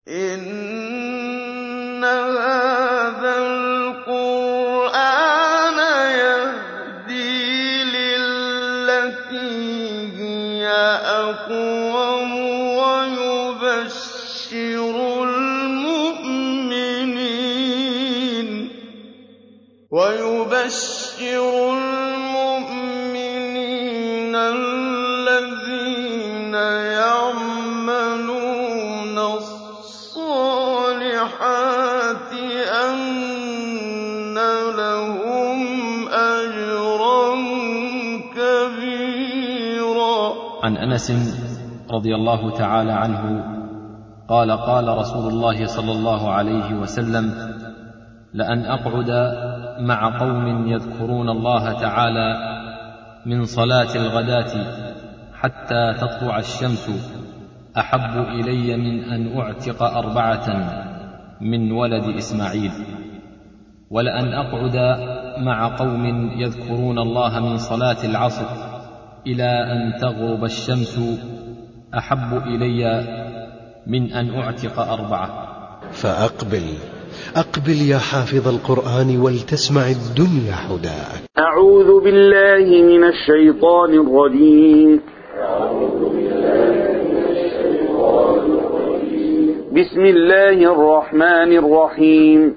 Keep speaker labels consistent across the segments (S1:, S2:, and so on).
S1: إِنَّ هَٰذَا الْقُرْآنَ يَهْدِي لِلَّتِي هِيَ أَقْوَمُ وَيُبَشِّرُ الْمُؤْمِنِينَ الَّذِينَ يَعْمَلُونَ الصَّالِحَاتِ أَنَّ لَهُمْ أَجْرًا كَبِيرًا
S2: عن انس رضي الله تعالى عنه قال قال رسول الله صلى الله عليه وسلم لان اقعد مع قوم يذكرون الله تعالى من صلاه الغداه حتى تطلع الشمس احب الي من ان اعتق اربعه من ولد اسماعيل ولان اقعد مع قوم يذكرون الله من صلاه العصر الى ان تغرب الشمس احب الي من ان اعتق اربعه
S3: فأقبل أقبل يا حافظ القرآن ولتسمع الدنيا حداك
S4: أعوذ بالله من الشيطان الرجيم بسم الله الرحمن الرحيم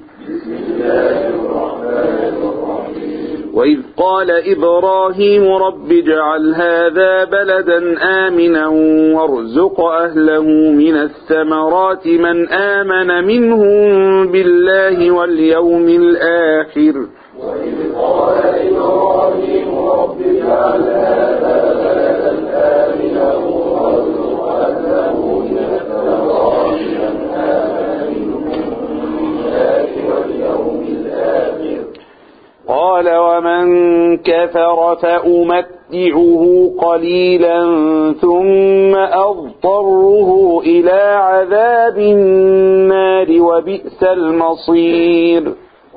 S4: وإذ قال إبراهيم رب اجعل هذا بلدا آمنا وارزق أهله من الثمرات من آمن منهم بالله واليوم الآخر
S5: وإذ قال إبراهيم رب اجعل هذا بلدا آمنا وارزق أهله من الثمرات من آمن منهم بالله واليوم الآخر
S4: قال ومن كفر فأمتعه قليلا ثم أضطره إلى عذاب النار وبئس المصير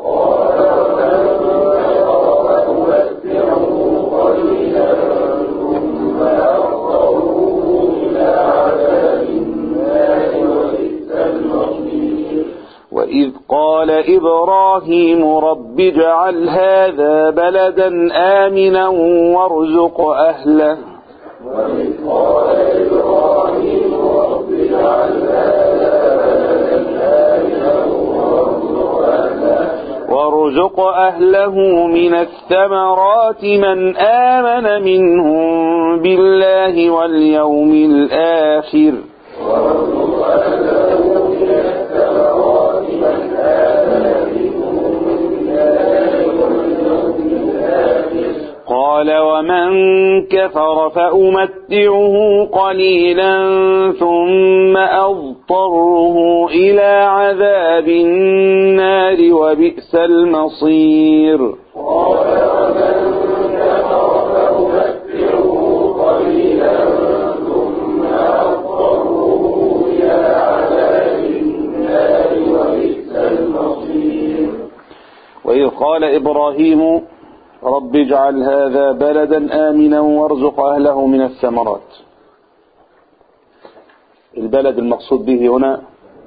S4: وإذ قال إبراهيم رب اجعل هذا بلدا آمنا وارزق أهله
S5: وإذ قال إبراهيم رب اجعل هذا بلدا آمنا وارزق أهله
S4: وارزق أهله من الثمرات من آمن منهم بالله واليوم الآخر
S5: وارزق أهله من الثمرات من آمن منهم بالله واليوم الآخر
S4: قال ومن كفر فأمتعه قليلا ثم أضطره إلى عذاب النار وبئس المصير
S5: قال ومن كفر فأمتعه قليلا ثم أضطره إلى عذاب النار وبئس المصير
S4: وإذ قال إبراهيم رب اجعل هذا بلدا آمنا وارزق أهله من الثمرات البلد المقصود به هنا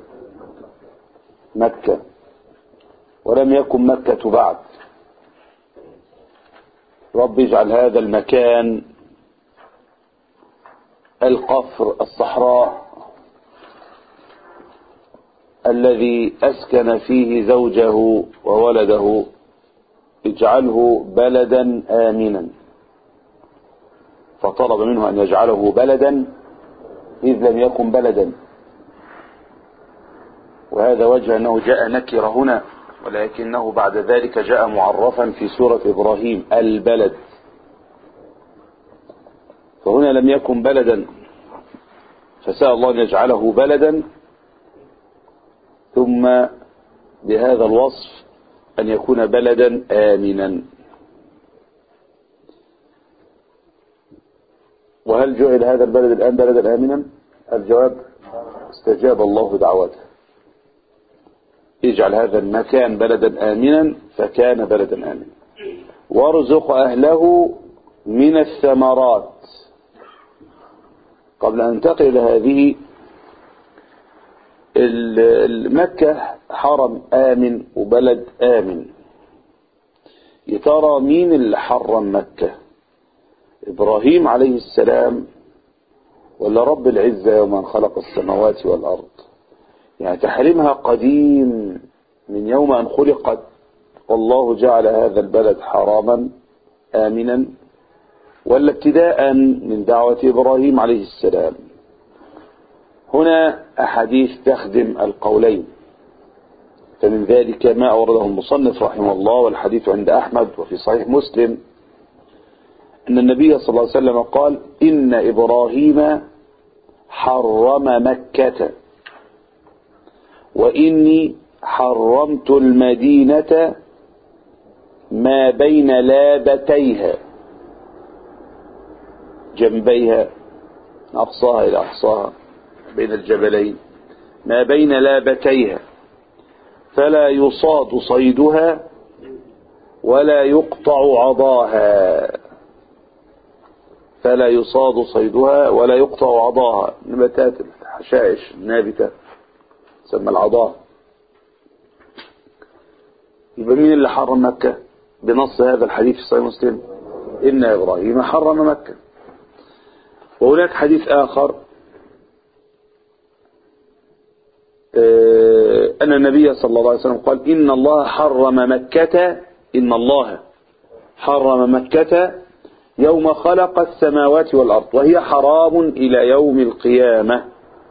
S4: مكة ولم يكن مكة بعد رب اجعل هذا المكان القفر الصحراء الذي أسكن فيه زوجه وولده اجعله بلدا آمنا فطلب منه أن يجعله بلدا إذ لم يكن بلدا وهذا وجه أنه جاء نكر هنا ولكنه بعد ذلك جاء معرفا في سورة إبراهيم البلد فهنا لم يكن بلدا فسأل الله أن يجعله بلدا ثم بهذا الوصف أن يكون بلدا آمنا وهل جعل هذا البلد الآن بلدا آمنا الجواب استجاب الله دعوته اجعل هذا المكان بلدا آمنا فكان بلدا آمنا وارزق أهله من الثمرات قبل أن ننتقل إلى هذه ال- ال- مكة حرم آمن وبلد آمن يا ترى مين اللي حرم مكة إبراهيم عليه السلام ولا رب العزة يوم أن خلق السماوات والأرض يعني تحريمها قديم من يوم أن خلقت والله جعل هذا البلد حراما آمنا ولا ابتداء من دعوة إبراهيم عليه السلام هنا أحاديث تخدم القولين فمن ذلك ما أورده المصنف رحمه الله والحديث عند أحمد وفي صحيح مسلم أن النبي صلى الله عليه وسلم قال إن إبراهيم حرم مكة وإني حرمت المدينة ما بين لابتيها جنبيها أقصاها إلى أقصاها بين الجبلين ما بين لابتيها فلا يصاد صيدها ولا يقطع عضاها فلا يصاد صيدها ولا يقطع عضاها نباتات الحشائش النابتة تسمى العضاء يبقى مين اللي حرم مكة بنص هذا الحديث في صحيح مسلم إن إبراهيم حرم مكة وهناك حديث آخر آه، أن النبي صلى الله عليه وسلم قال إن الله حرم مكة إن الله حرم مكة يوم خلق السماوات والأرض وهي حرام إلى يوم القيامة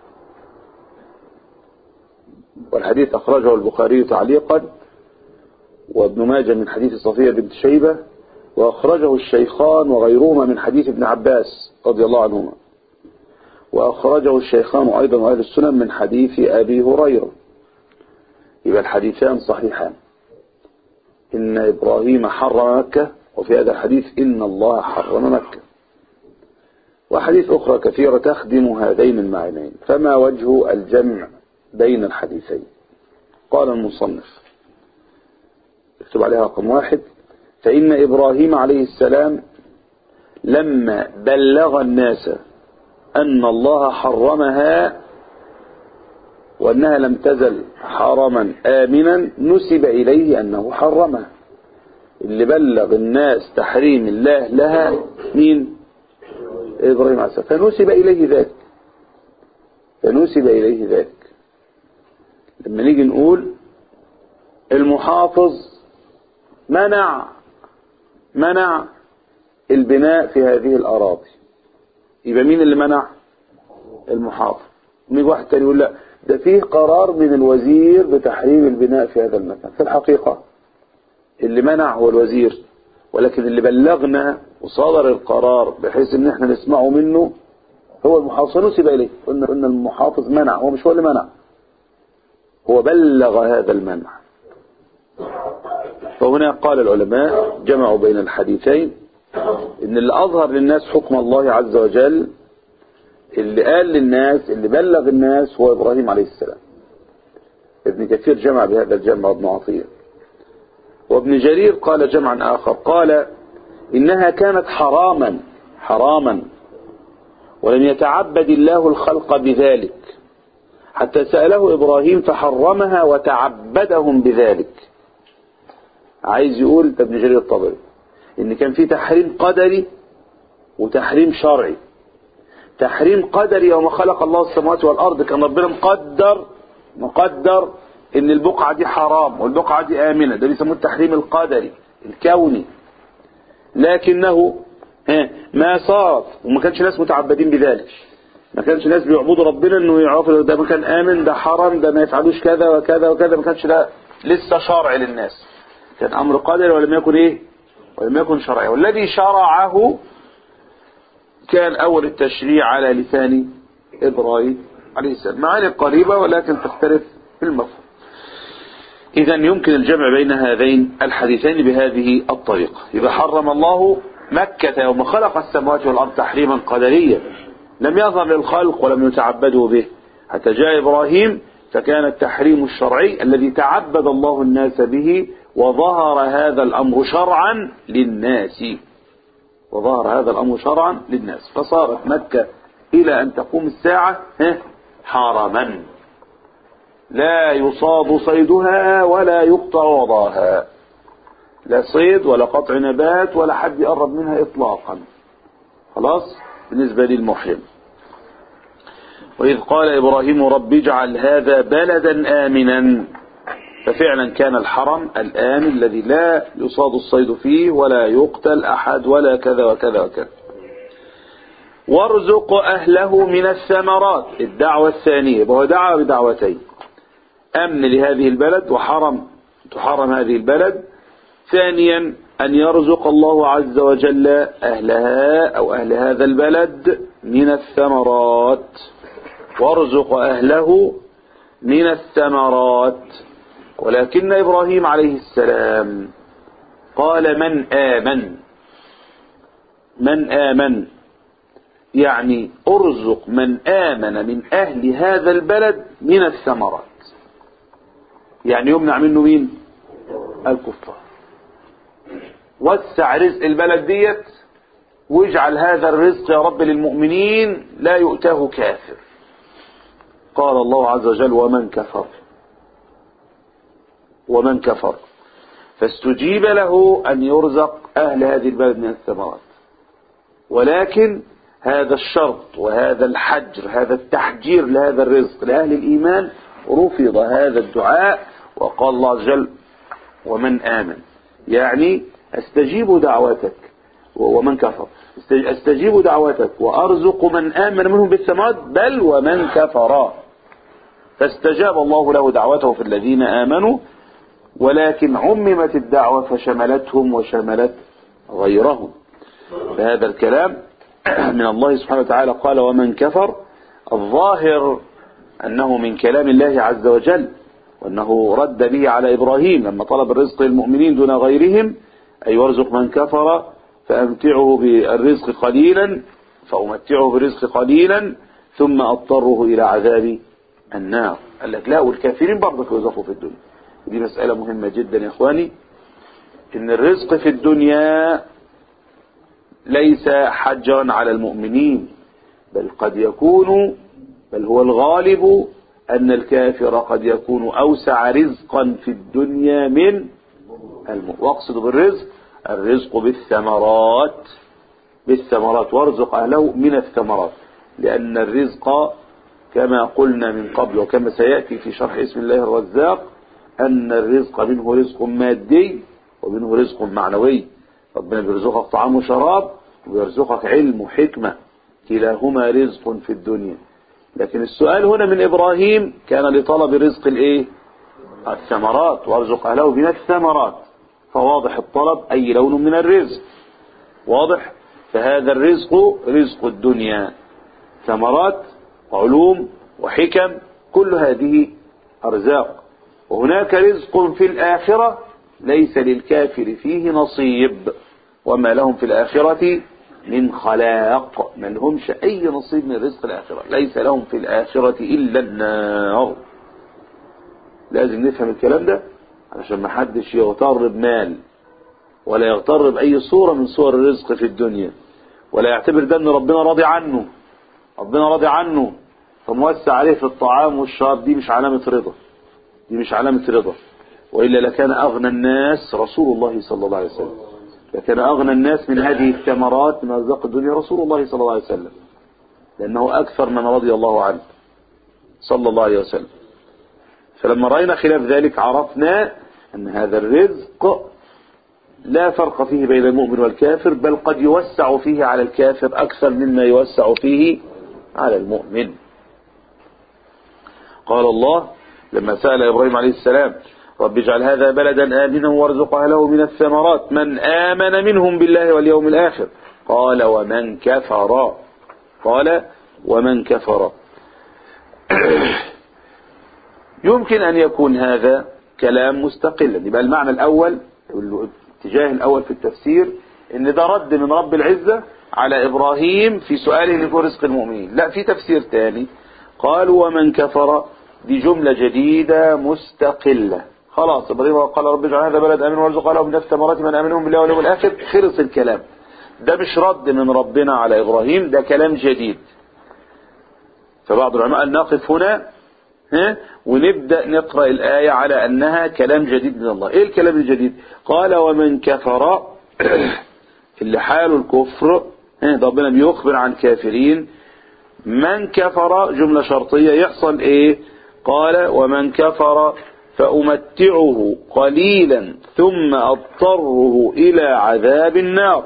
S4: والحديث أخرجه البخاري تعليقا وابن ماجه من حديث صفية بنت شيبة وأخرجه الشيخان وغيرهما من حديث ابن عباس رضي الله عنهما وأخرجه الشيخان أيضا وأهل السنن من حديث أبي هريرة يبقى الحديثان صحيحان إن إبراهيم حرم مكة وفي هذا الحديث إن الله حرم مكة وحديث أخرى كثيرة تخدم هذين المعنيين فما وجه الجمع بين الحديثين قال المصنف اكتب عليها رقم واحد فإن إبراهيم عليه السلام لما بلغ الناس أن الله حرمها وأنها لم تزل حرما آمنا نسب إليه أنه حرمها اللي بلغ الناس تحريم الله لها مين إبراهيم عليه السلام فنسب إليه ذلك فنسب إليه ذلك لما نيجي نقول المحافظ منع منع البناء في هذه الأراضي يبقى مين اللي منع المحافظ ويجي واحد تاني يقول لا ده فيه قرار من الوزير بتحريم البناء في هذا المكان في الحقيقة اللي منع هو الوزير ولكن اللي بلغنا وصدر القرار بحيث ان احنا نسمعه منه هو المحافظ فنسب اليه قلنا قلنا المحافظ منع هو مش هو اللي منع هو بلغ هذا المنع فهنا قال العلماء جمعوا بين الحديثين ان اللي اظهر للناس حكم الله عز وجل اللي قال للناس اللي بلغ الناس هو ابراهيم عليه السلام ابن كثير جمع بهذا الجمع ابن عطية وابن جرير قال جمعا آخر قال إنها كانت حراما حراما ولم يتعبد الله الخلق بذلك حتى سأله إبراهيم فحرمها وتعبدهم بذلك عايز يقول ده ابن جرير الطبري إن كان في تحريم قدري وتحريم شرعي تحريم قدري يوم خلق الله السماوات والأرض كان ربنا مقدر مقدر ان البقعة دي حرام والبقعة دي آمنة ده بيسموه التحريم القدري الكوني لكنه ها ما صارت وما كانش ناس متعبدين بذلك ما كانش ناس بيعبدوا ربنا انه يعرفوا ده مكان آمن ده حرام ده ما يفعلوش كذا وكذا وكذا ما كانش ده لسه شرع للناس كان أمر قدري ولم يكن إيه ولم يكن شرعي والذي شرعه كان أول التشريع على لسان إبراهيم عليه السلام معاني قريبة ولكن تختلف في المفهوم إذا يمكن الجمع بين هذين الحديثين بهذه الطريقة إذا حرم الله مكة يوم خلق السماوات والأرض تحريما قدريا لم يظهر للخلق ولم يتعبدوا به حتى جاء إبراهيم فكان التحريم الشرعي الذي تعبد الله الناس به وظهر هذا الأمر شرعا للناس وظهر هذا الأمر شرعا للناس فصارت مكة إلى أن تقوم الساعة حرما لا يصاد صيدها ولا يقطع وضعها لا صيد ولا قطع نبات ولا حد يقرب منها إطلاقا خلاص بالنسبة للمحرم وإذ قال إبراهيم رب اجعل هذا بلدا آمنا ففعلا كان الحرم الآمن الذي لا يصاد الصيد فيه ولا يقتل أحد ولا كذا وكذا وكذا وارزق أهله من الثمرات الدعوة الثانية وهو دعوة بدعوتين أمن لهذه البلد وحرم تحرم هذه البلد ثانيا أن يرزق الله عز وجل أهلها أو أهل هذا البلد من الثمرات وارزق أهله من الثمرات ولكن إبراهيم عليه السلام قال من آمن من آمن يعني ارزق من آمن من أهل هذا البلد من الثمرات يعني يمنع منه مين الكفار وسع رزق البلد ديت واجعل هذا الرزق يا رب للمؤمنين لا يؤتاه كافر قال الله عز وجل ومن كفر ومن كفر فاستجيب له أن يرزق أهل هذه البلد من الثمرات ولكن هذا الشرط وهذا الحجر هذا التحجير لهذا الرزق لأهل الإيمان رفض هذا الدعاء وقال الله عز وجل ومن آمن يعني استجيب دعوتك ومن كفر استجيب دعوتك وأرزق من آمن منهم بالثمرات بل ومن كفر فاستجاب الله له دعوته في الذين آمنوا ولكن عممت الدعوة فشملتهم وشملت غيرهم فهذا الكلام من الله سبحانه وتعالى قال ومن كفر الظاهر أنه من كلام الله عز وجل وأنه رد به على إبراهيم لما طلب الرزق للمؤمنين دون غيرهم أي وارزق من كفر فأمتعه بالرزق قليلا فأمتعه بالرزق قليلا ثم أضطره إلى عذاب النار قال لك لا والكافرين برضك يرزقوا في الدنيا دي مسألة مهمة جدا يا إخواني إن الرزق في الدنيا ليس حجرا على المؤمنين بل قد يكون بل هو الغالب أن الكافر قد يكون أوسع رزقا في الدنيا من الم... واقصد بالرزق الرزق بالثمرات بالثمرات وارزق أهله من الثمرات لأن الرزق كما قلنا من قبل وكما سيأتي في شرح اسم الله الرزاق أن الرزق منه رزق مادي ومنه رزق معنوي ربنا بيرزقك طعام وشراب ويرزقك علم وحكمة كلاهما رزق في الدنيا لكن السؤال هنا من إبراهيم كان لطلب رزق الإيه الثمرات وارزق أهله من الثمرات فواضح الطلب أي لون من الرزق واضح فهذا الرزق رزق الدنيا ثمرات علوم وحكم كل هذه أرزاق وهناك رزق في الآخرة ليس للكافر فيه نصيب وما لهم في الآخرة من خلاق ما لهمش أي نصيب من رزق الآخرة ليس لهم في الآخرة إلا النار لازم نفهم الكلام ده علشان ما حدش يغتر بمال ولا يغتر بأي صورة من صور الرزق في الدنيا ولا يعتبر ده ان ربنا راضي عنه ربنا راضي عنه فموسع عليه في الطعام والشراب دي مش علامة رضا دي مش علامة رضا وإلا لكان أغنى الناس رسول الله صلى الله عليه وسلم لكان أغنى الناس من هذه الثمرات من أرزاق الدنيا رسول الله صلى الله عليه وسلم لأنه أكثر من رضي الله عنه صلى الله عليه وسلم فلما رأينا خلاف ذلك عرفنا أن هذا الرزق لا فرق فيه بين المؤمن والكافر بل قد يوسع فيه على الكافر أكثر مما يوسع فيه على المؤمن قال الله لما سأل إبراهيم عليه السلام رب اجعل هذا بلدا آمنا وارزق أهله من الثمرات من آمن منهم بالله واليوم الآخر قال ومن كفر قال ومن كفر يمكن أن يكون هذا كلام مستقلا يبقى المعنى الأول الاتجاه الأول في التفسير ان ده رد من رب العزة على إبراهيم في سؤاله لفور رزق المؤمنين لا في تفسير تاني قالوا ومن كفر دي جملة جديدة مستقلة خلاص ابراهيم قال رب اجعل هذا بلد امن وارزق له من الثمرات من امنهم بالله واليوم الاخر خلص الكلام ده مش رد من ربنا على ابراهيم ده كلام جديد فبعض العلماء قال نقف هنا ها ونبدأ نقرأ الآية على أنها كلام جديد من الله إيه الكلام الجديد قال ومن كفر اللي حاله الكفر ها ربنا بيخبر عن كافرين من كفر جملة شرطية يحصل إيه قال ومن كفر فأمتعه قليلا ثم أضطره إلى عذاب النار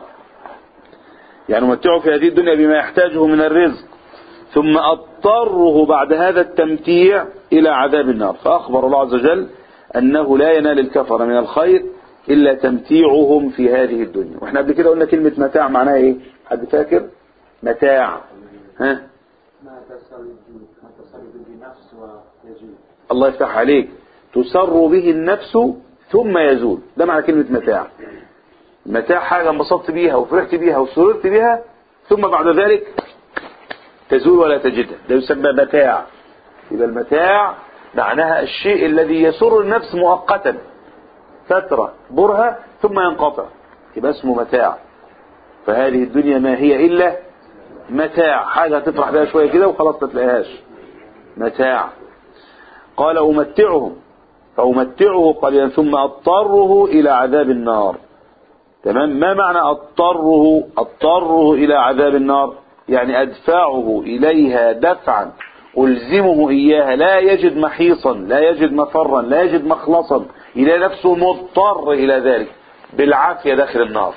S4: يعني أمتعه في هذه الدنيا بما يحتاجه من الرزق ثم أضطره بعد هذا التمتيع إلى عذاب النار فأخبر الله عز وجل أنه لا ينال الكفر من الخير إلا تمتيعهم في هذه الدنيا وإحنا قبل كده قلنا كلمة متاع معناها إيه حد فاكر متاع ها
S6: ما تسرد ما تسرد بنفس ويزول
S4: الله يفتح عليك تسر به النفس ثم يزول ده معنى كلمة متاع متاع حاجة انبسطت بيها وفرحت بيها وسررت بيها ثم بعد ذلك تزول ولا تجدها ده يسمى متاع يبقى المتاع معناها الشيء الذي يسر النفس مؤقتا فترة برهة ثم ينقطع يبقى اسمه متاع فهذه الدنيا ما هي إلا متاع حاجة تفرح بها شوية كده وخلاص ما تلاقيهاش متاع قال أمتعهم فأمتعه قليلا ثم أضطره إلى عذاب النار تمام ما معنى أضطره أضطره إلى عذاب النار يعني أدفعه إليها دفعا ألزمه إياها لا يجد محيصا لا يجد مفرا لا يجد مخلصا إلى نفسه مضطر إلى ذلك بالعافية داخل النار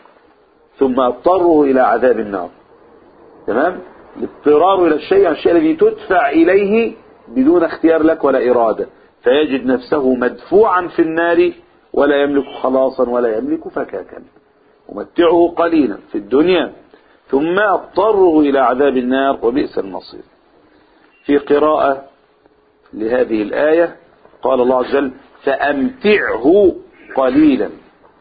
S4: ثم أضطره إلى عذاب النار تمام الاضطرار إلى الشيء يعني الشيء الذي تدفع إليه بدون اختيار لك ولا إرادة فيجد نفسه مدفوعا في النار ولا يملك خلاصا ولا يملك فكاكا ومتعه قليلا في الدنيا ثم اضطره إلى عذاب النار وبئس المصير في قراءة لهذه الآية قال الله عز وجل فأمتعه قليلا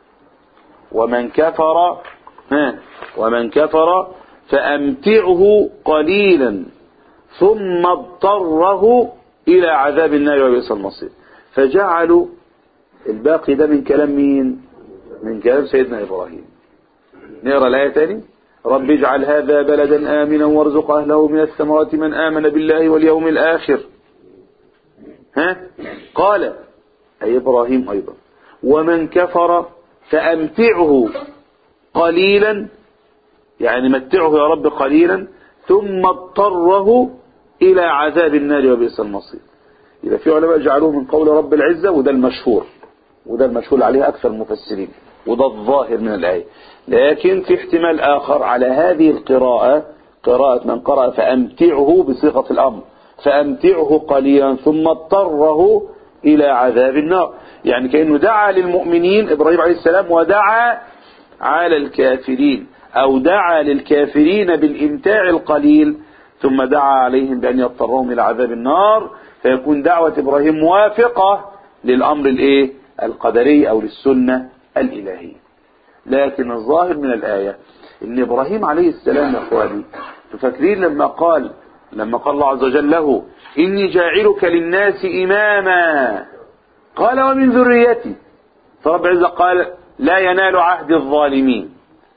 S4: ومن كفر ها ومن كفر فأمتعه قليلا ثم اضطره إلى عذاب النار وبئس المصير فجعلوا الباقي ده من كلام مين من كلام سيدنا إبراهيم نقرأ الآية تاني رب اجعل هذا بلدا آمنا وارزق أهله من الثمرات من آمن بالله واليوم الآخر ها قال أي إبراهيم أيضا ومن كفر فأمتعه قليلا يعني متعه يا رب قليلا ثم اضطره إلى عذاب النار وبئس المصير إذا في علماء جعلوه من قول رب العزة وده المشهور وده المشهور عليه أكثر المفسرين وده الظاهر من الآية لكن في احتمال آخر على هذه القراءة قراءة من قرأ فأمتعه بصيغة الأمر فأمتعه قليلا ثم اضطره إلى عذاب النار يعني كأنه دعا للمؤمنين إبراهيم عليه السلام ودعا على الكافرين أو دعا للكافرين بالإمتاع القليل ثم دعا عليهم بأن يضطرهم إلى عذاب النار فيكون دعوة إبراهيم موافقة للأمر الإيه القدري أو للسنة الإلهية لكن الظاهر من الآية إن إبراهيم عليه السلام يا أخواني تفكرين لما قال لما قال الله عز وجل له إني جاعلك للناس إماما قال ومن ذريتي فرب العزة قال لا ينال عهد الظالمين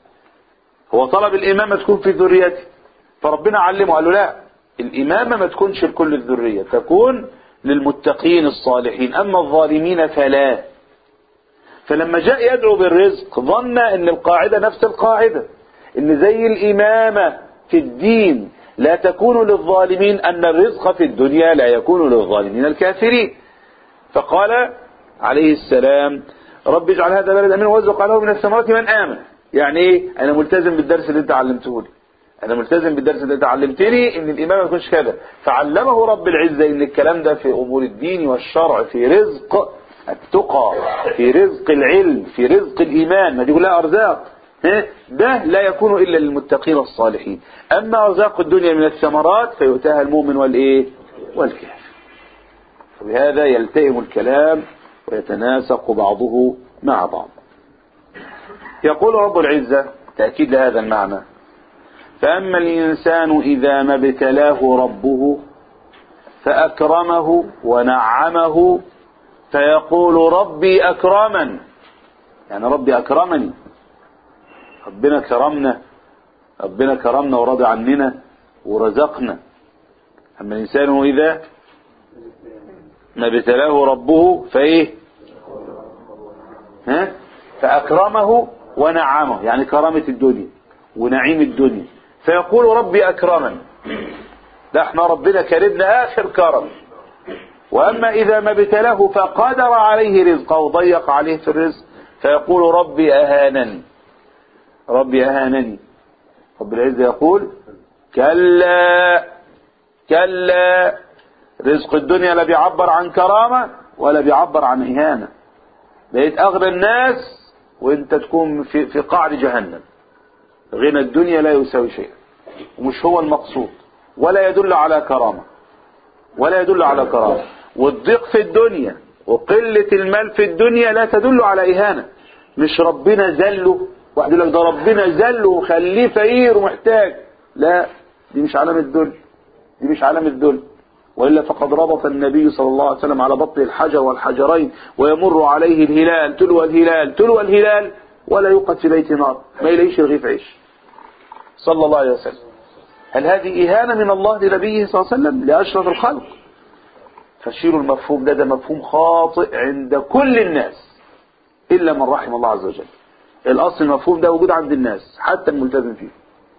S4: هو طلب الإمامة تكون في ذريته فربنا علمه قال له لا الإمامة ما تكونش لكل الذرية تكون للمتقين الصالحين أما الظالمين فلا فلما جاء يدعو بالرزق ظن ان القاعدة نفس القاعدة ان زي الامامة في الدين لا تكون للظالمين ان الرزق في الدنيا لا يكون للظالمين الكافرين فقال عليه السلام رب اجعل هذا بلد امين وارزق عليه من الثمرات من امن يعني ايه انا ملتزم بالدرس اللي انت علمته لي انا ملتزم بالدرس اللي انت علمتني ان الامام ما يكونش كذا فعلمه رب العزة ان الكلام ده في امور الدين والشرع في رزق التقى في رزق العلم في رزق الإيمان ما دي كلها أرزاق ده لا يكون إلا للمتقين الصالحين أما أرزاق الدنيا من الثمرات فيؤتاها المؤمن والإيه والكافر وبهذا يلتئم الكلام ويتناسق بعضه مع بعض يقول رب العزة تأكيد لهذا المعنى فأما الإنسان إذا ما ابتلاه ربه فأكرمه ونعمه فيقول ربي أكرمن يعني ربي أكرمني ربنا كرمنا ربنا كرمنا ورضى عننا ورزقنا أما الإنسان إذا ما ابتلاه ربه فايه ها فأكرمه ونعمه يعني كرامة الدنيا ونعيم الدنيا فيقول ربي أكرمن ده احنا ربنا كرمنا آخر كرم وأما إذا ما ابتلاه فقدر عليه رزقه وضيق عليه في الرزق فيقول ربي أهانني ربي أهانني رب العزة يقول كلا كلا رزق الدنيا لا بيعبر عن كرامة ولا بيعبر عن إهانة بقيت أغنى الناس وانت تكون في, في قعر جهنم غنى الدنيا لا يساوي شيئا ومش هو المقصود ولا يدل على كرامة ولا يدل على كرامة والضيق في الدنيا وقلة المال في الدنيا لا تدل على إهانة مش ربنا زله واحد يقول لك ده ربنا زله وخليه فقير ومحتاج لا دي مش علامة ذل دي مش علامة ذل وإلا فقد ربط النبي صلى الله عليه وسلم على بطن الحجر والحجرين ويمر عليه الهلال تلو الهلال تلو الهلال ولا يوقد في بيت نار ما يلاقيش رغيف عيش صلى الله عليه وسلم هل هذه إهانة من الله لنبيه صلى الله عليه وسلم لأشرف الخلق فشيلوا المفهوم ده ده مفهوم خاطئ عند كل الناس إلا من رحم الله عز وجل الأصل المفهوم ده موجود عند الناس حتى الملتزم فيه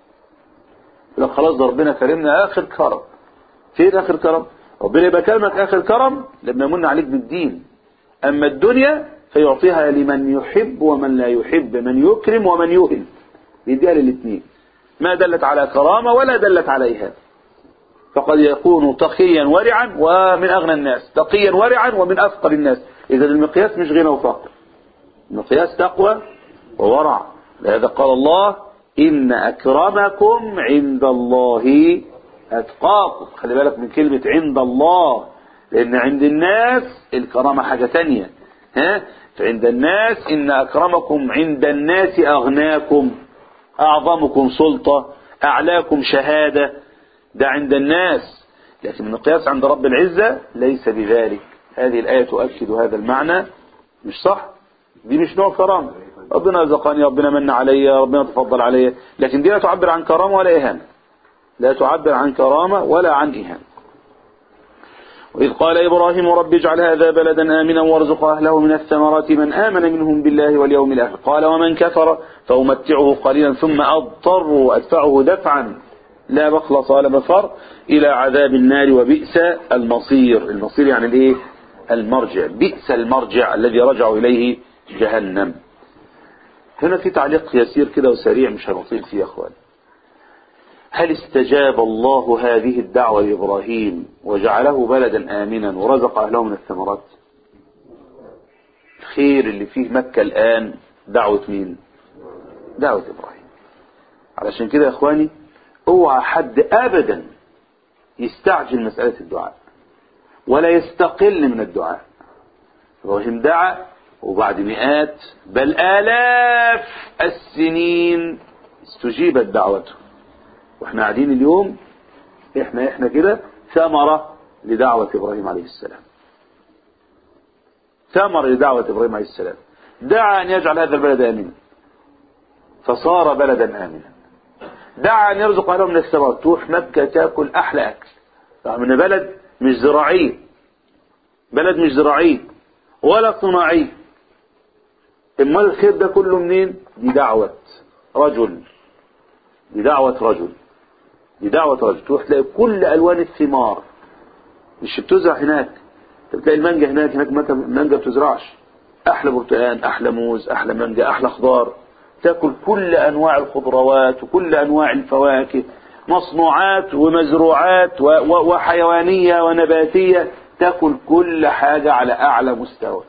S4: يقول لك خلاص ده ربنا كرمنا آخر كرم فين آخر كرم ربنا يبقى كرمك آخر كرم لما يمن عليك بالدين أما الدنيا فيعطيها لمن يحب ومن لا يحب من يكرم ومن يهن يديها للاثنين ما دلت على كرامة ولا دلت على إهانة فقد يكون تقيا ورعا ومن أغنى الناس تقيا ورعا ومن أفقر الناس إذا المقياس مش غنى وفقر المقياس تقوى وورع لهذا قال الله إن أكرمكم عند الله أتقاكم خلي بالك من كلمة عند الله لأن عند الناس الكرامة حاجة تانية ها فعند الناس إن أكرمكم عند الناس أغناكم أعظمكم سلطة أعلاكم شهادة ده عند الناس لكن المقياس عند رب العزة ليس بذلك هذه الآية تؤكد هذا المعنى مش صح دي مش نوع كرامة ربنا رزقني ربنا من علي ربنا تفضل علي لكن دي لا تعبر عن كرامة ولا إهانة لا تعبر عن كرامة ولا عن إهانة وإذ قال إبراهيم رب اجعل هذا بلدا آمنا وارزق أهله من الثمرات من آمن منهم بالله واليوم الآخر قال ومن كفر فأمتعه قليلا ثم أضطر أدفعه دفعا لا مخلص ولا مفر إلى عذاب النار وبئس المصير المصير يعني الإيه المرجع بئس المرجع الذي رجعوا إليه جهنم هنا في تعليق يسير كده وسريع مش هنطيل فيه يا أخوان هل استجاب الله هذه الدعوة لإبراهيم وجعله بلدا آمنا ورزق أهله من الثمرات الخير اللي فيه مكة الآن دعوة مين دعوة إبراهيم علشان كده يا إخواني اوعى حد أبدا يستعجل مسألة الدعاء ولا يستقل من الدعاء إبراهيم دعا وبعد مئات بل آلاف السنين استجيبت دعوته واحنا قاعدين اليوم احنا احنا كده ثمرة لدعوة ابراهيم عليه السلام ثمرة لدعوة ابراهيم عليه السلام دعا ان يجعل هذا البلد امنا فصار بلدا امنا دعا ان يرزق اهله من الثمرات تروح مكة تاكل احلى اكل رغم ان بلد مش زراعية بلد مش زراعية ولا صناعية امال الخير ده كله منين دي دعوة رجل دي دعوة رجل دي دعوة رجل تروح تلاقي كل ألوان الثمار مش بتزرع هناك انت بتلاقي المانجا هناك هناك مانجا بتزرعش أحلى برتقان أحلى موز أحلى مانجا أحلى خضار تاكل كل أنواع الخضروات وكل أنواع الفواكه مصنوعات ومزروعات و- و- وحيوانية ونباتية تاكل كل حاجة على أعلى مستوى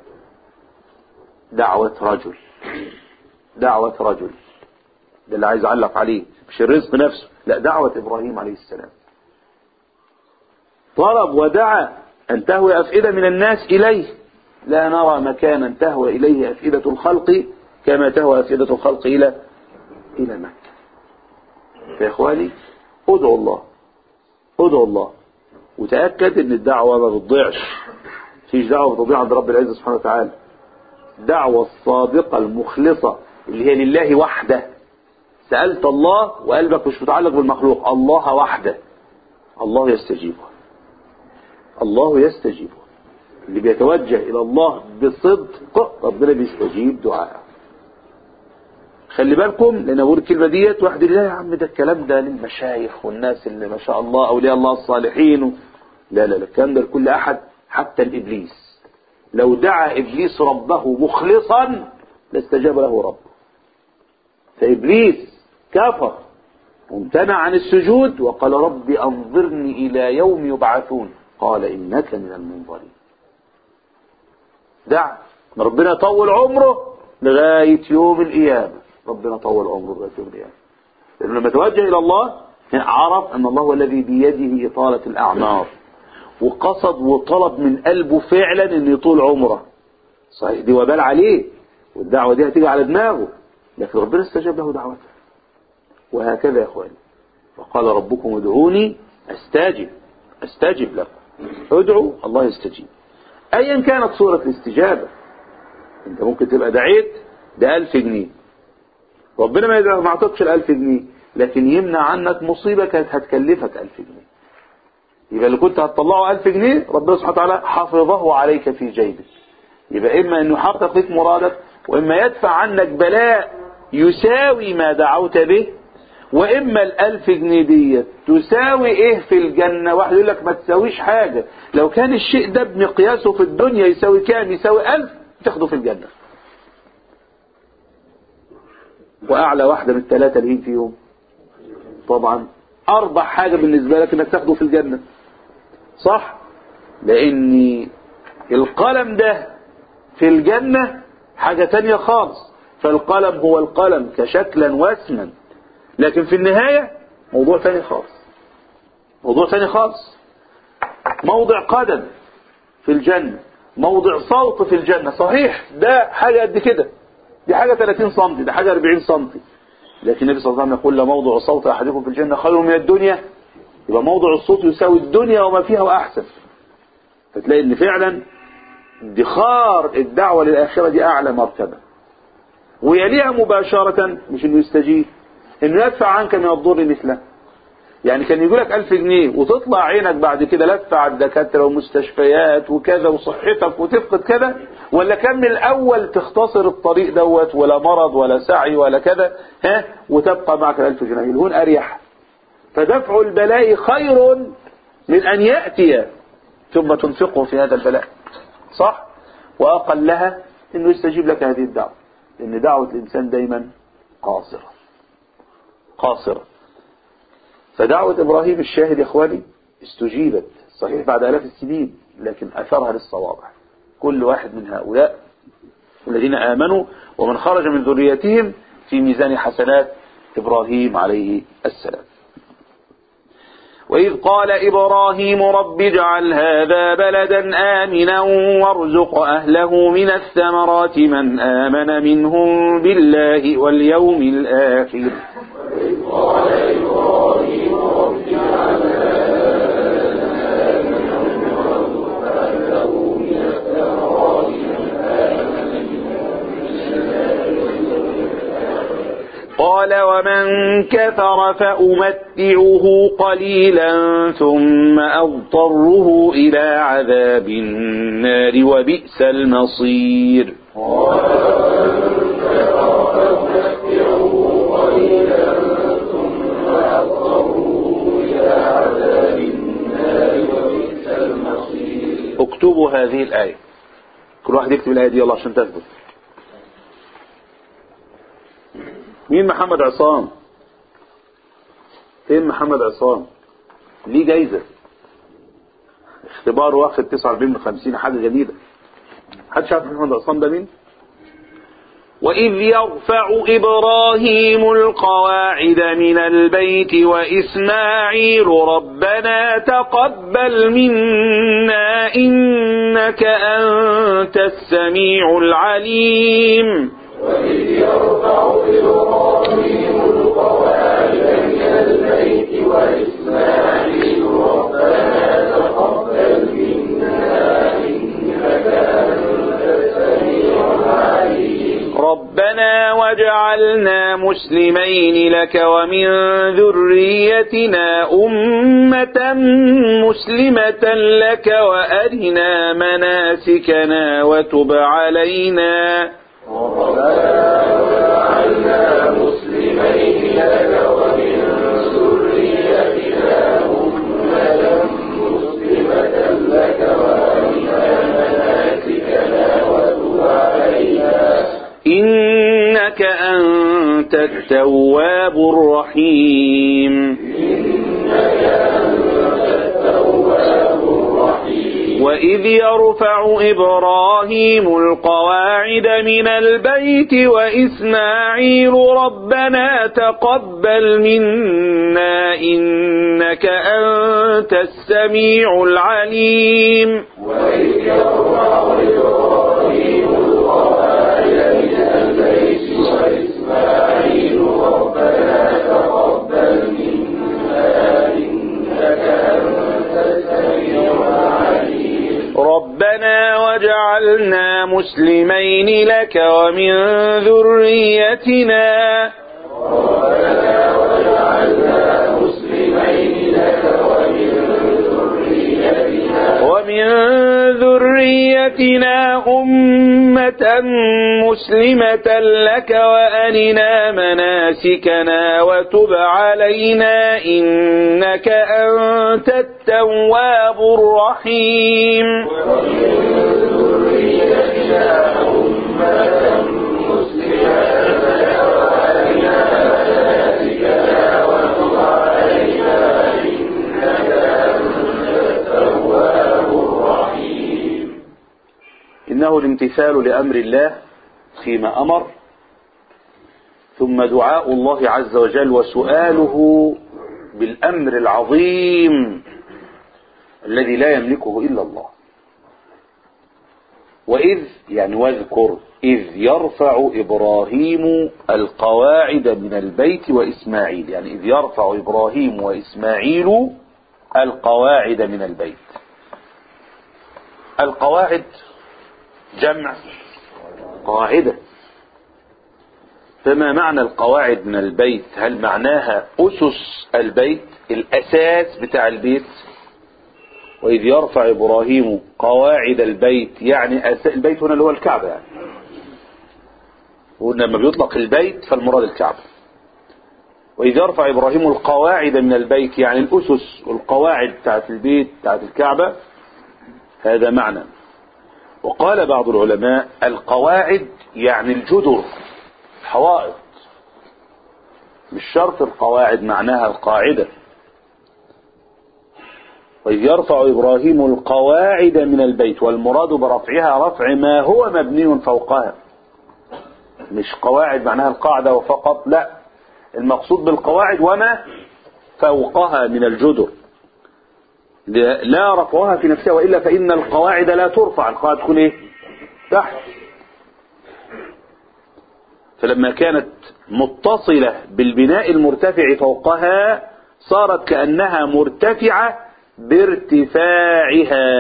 S4: دعوة رجل دعوة رجل ده اللي عايز اعلق عليه مش الرزق نفسه لا دعوة ابراهيم عليه السلام طلب ودعا ان تهوي افئدة من الناس اليه لا نرى مكانا تهوى اليه افئدة الخلق كما تهوى افئدة الخلق الى الى مكة يا اخواني ادعوا الله ادعوا الله وتأكد ان الدعوة ما بتضيعش فيش دعوة بتضيع عند رب العزة سبحانه وتعالى الدعوة الصادقة المخلصة اللي هي لله وحده سألت الله وقلبك مش متعلق بالمخلوق الله وحده الله يستجيبها الله يستجيب اللي بيتوجه إلى الله بصدق ربنا بيستجيب دعاءه خلي بالكم لان اقول الكلمه ديت واحد يقول لا يا عم ده الكلام ده للمشايخ والناس اللي ما شاء الله اولياء الله الصالحين و... لا لا لا الكلام ده لكل احد حتى الابليس لو دعا ابليس ربه مخلصا لاستجاب له ربه فابليس كفر وامتنع عن السجود وقال رب انظرني الى يوم يبعثون قال انك من المنظرين دع ربنا يطول عمره لغايه يوم القيامه ربنا طول عمره لغايه يوم القيامه لانه لما توجه الى الله عرف ان الله هو الذي بيده اطاله الاعمار وقصد وطلب من قلبه فعلا ان يطول عمره صحيح دي وبال عليه والدعوه دي هتيجي على دماغه لكن ربنا استجاب له دعوته وهكذا يا اخواني وقال ربكم ادعوني استجب استجب لكم ادعوا الله يستجيب ايا كانت صوره الاستجابه انت ممكن تبقى دعيت بألف جنيه ربنا ما يدعو ما اعطتش الألف جنيه لكن يمنع عنك مصيبة كانت هتكلفك ألف جنيه يبقى اللي كنت هتطلعه ألف جنيه ربنا سبحانه وتعالى حفظه عليك في جيبك يبقى إما أنه يحقق لك مرادك وإما يدفع عنك بلاء يساوي ما دعوت به وإما الألف جنيه دي تساوي إيه في الجنة واحد يقول لك ما تساويش حاجة لو كان الشيء ده بمقياسه في الدنيا يساوي كام يساوي ألف تاخده في الجنة وأعلى واحدة من الثلاثة اللي هي فيهم طبعا أربع حاجة بالنسبة لك إنك تاخده في الجنة صح لأن القلم ده في الجنة حاجة تانية خالص فالقلم هو القلم كشكلا واسما لكن في النهاية موضوع تاني خالص موضوع تاني خالص موضع قدم في الجنة موضع صوت في الجنة صحيح ده حاجة قد كده دي حاجة 30 سم ده حاجة 40 سم لكن النبي صلى الله عليه وسلم يقول لموضع صوت أحدكم في الجنة خير من الدنيا يبقى موضع الصوت يساوي الدنيا وما فيها وأحسن فتلاقي ان فعلا ادخار الدعوة للآخرة دي أعلى مرتبة ويليها مباشرة مش انه يستجيب انه يدفع عنك من الضر مثله يعني كان يقول لك ألف جنيه وتطلع عينك بعد كده لفة على الدكاترة ومستشفيات وكذا وصحتك وتفقد كذا ولا كان من الأول تختصر الطريق دوت ولا مرض ولا سعي ولا كذا ها وتبقى معك الألف جنيه الهون أريح فدفع البلاء خير من أن يأتي ثم تنفقه في هذا البلاء صح وأقلها أنه يستجيب لك هذه الدعوة لأن دعوة الإنسان دايما قاصرة قاصرة فدعوة إبراهيم الشاهد يا إخواني استجيبت صحيح بعد آلاف السنين لكن أثرها للصوابع كل واحد من هؤلاء الذين آمنوا ومن خرج من ذريتهم في ميزان حسنات إبراهيم عليه السلام وإذ قال إبراهيم رب اجعل هذا بلدا آمنا وارزق أهله من الثمرات من آمن منهم بالله واليوم الآخر
S5: قال إبراهيم رب اجعل
S4: قال ومن كفر فأمتعه قليلا ثم أضطره إلى عذاب النار وبئس المصير اكتبوا هذه الآية كل واحد يكتب الآية دي يلا عشان تثبت مين محمد عصام فين محمد عصام ليه جايزة اختبار واخد 49 من 50 حاجة جميلة حد شاف محمد عصام ده مين وإذ يرفع إبراهيم القواعد من البيت وإسماعيل ربنا تقبل منا إنك أنت السميع العليم
S5: وإذ يرفع إبراهيم القواعد من البيت وإسماعيل ربنا تقبل منا إنك أنت السميع العليم
S4: ربنا وجعلنا مسلمين لك ومن ذريتنا أمة مسلمة لك وأرنا مناسكنا وتب علينا
S5: وجعلنا مسلمين لك ومن ذريتنا أمة مسلمة لك وأرنا مناسكنا وتب علينا
S4: إنك أنت التواب الرحيم وإذ يرفع إبراهيم القواعد من البيت وإسماعيل ربنا تقبل منا إنك أنت السميع العليم
S5: وإذ يرفع إبراهيم القواعد من البيت وإسماعيل ربنا تقبل منا إنك أنت السميع العليم
S4: ربنا وجعلنا مسلمين لك ومن ذريتنا
S5: ربنا وجعلنا مسلمين لك ومن ذريتنا
S4: ومن ذريتنا أمة مسلمة لك وأرنا مناسكنا وتب علينا إنك أنت التواب الرحيم
S5: ذريتنا أمة مسلمة لك وأرنا مناسكنا وتب علينا إنك أنت التواب الرحيم
S4: إنه الامتثال لأمر الله فيما أمر ثم دعاء الله عز وجل وسؤاله بالأمر العظيم الذي لا يملكه إلا الله وإذ يعني واذكر إذ يرفع إبراهيم القواعد من البيت وإسماعيل يعني إذ يرفع إبراهيم وإسماعيل القواعد من البيت القواعد جمع قاعدة فما معنى القواعد من البيت هل معناها أسس البيت الأساس بتاع البيت وإذ يرفع إبراهيم قواعد البيت يعني أس... البيت هنا اللي هو الكعبة يعني ولما بيطلق البيت فالمراد الكعبة وإذ يرفع إبراهيم القواعد من البيت يعني الأسس والقواعد بتاعت البيت بتاعت الكعبة هذا معنى وقال بعض العلماء القواعد يعني الجدر حوائط مش شرط القواعد معناها القاعدة وإذ يرفع إبراهيم القواعد من البيت والمراد برفعها رفع ما هو مبني فوقها مش قواعد معناها القاعدة وفقط لا المقصود بالقواعد وما فوقها من الجدر لا رفعها في نفسها وإلا فإن القواعد لا ترفع القواعد تكون إيه تحت فلما كانت متصلة بالبناء المرتفع فوقها صارت كأنها مرتفعة بارتفاعها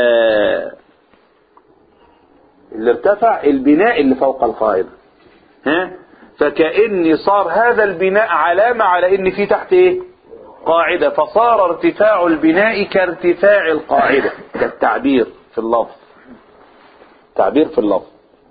S4: اللي ارتفع البناء اللي فوق القاعدة ها فكأن صار هذا البناء علامة على ان في تحت ايه قاعدة فصار ارتفاع البناء كارتفاع القاعدة كالتعبير في اللفظ تعبير في اللفظ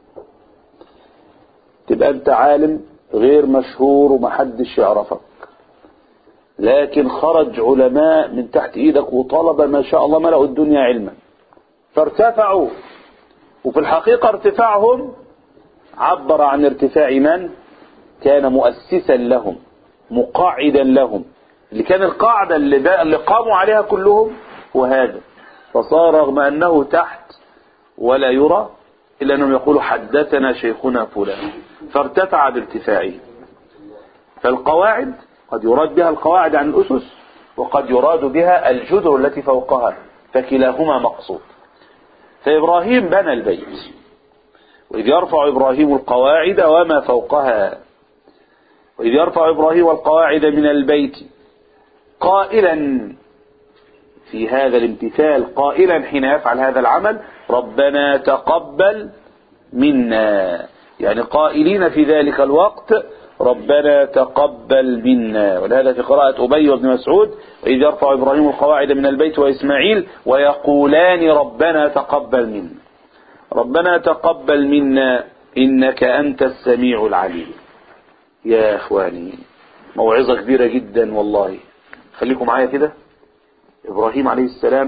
S4: تبقى انت عالم غير مشهور ومحدش يعرفك لكن خرج علماء من تحت ايدك وطلبة ما شاء الله ملأوا الدنيا علما فارتفعوا وفي الحقيقة ارتفاعهم عبر عن ارتفاع من كان مؤسسا لهم مقاعدا لهم اللي كان القاعدة اللي, دا اللي قاموا عليها كلهم هو هذا فصار رغم أنه تحت ولا يرى إلا أنهم يقولوا حدثنا شيخنا فلان فارتفع بارتفاعه فالقواعد قد يراد بها القواعد عن الأسس وقد يراد بها الجدر التي فوقها فكلاهما مقصود فإبراهيم بنى البيت وإذ يرفع إبراهيم القواعد وما فوقها وإذ يرفع إبراهيم القواعد من البيت قائلا في هذا الامتثال قائلا حين يفعل هذا العمل ربنا تقبل منا يعني قائلين في ذلك الوقت ربنا تقبل منا ولهذا في قراءة أبي وابن مسعود وإذ يرفع إبراهيم القواعد من البيت وإسماعيل ويقولان ربنا تقبل منا ربنا تقبل منا إنك أنت السميع العليم يا إخواني موعظة كبيرة جدا والله خليكم معايا كده إبراهيم عليه السلام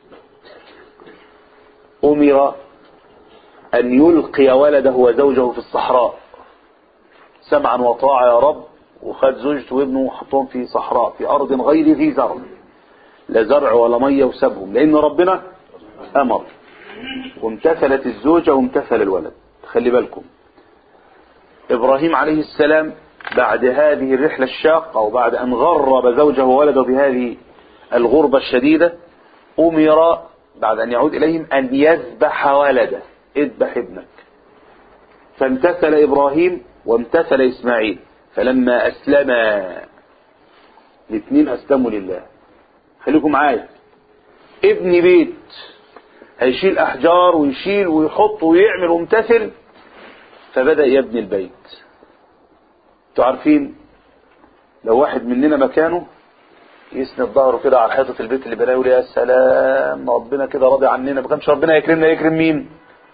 S4: أمر أن يلقي ولده وزوجه في الصحراء سمعا وطاعة يا رب وخد زوجته وابنه وحطهم في صحراء في أرض غير ذي زرع لا زرع ولا مية وسابهم لأن ربنا أمر وامتثلت الزوجة وامتثل الولد خلي بالكم إبراهيم عليه السلام بعد هذه الرحلة الشاقة وبعد أن غرب زوجه وولده بهذه الغربة الشديدة أمر بعد أن يعود إليهم أن يذبح ولده اذبح ابنك فامتثل إبراهيم وامتثل إسماعيل فلما أسلما الاثنين أسلموا لله خليكم معايا ابن بيت هيشيل أحجار ويشيل ويحط ويعمل ويمتثل فبدأ يبني البيت انتوا عارفين لو واحد مننا مكانه يسند ظهره كده على حيطة البيت اللي بناه يقول يا سلام ربنا كده راضي عننا ما كانش ربنا يكرمنا يكرم مين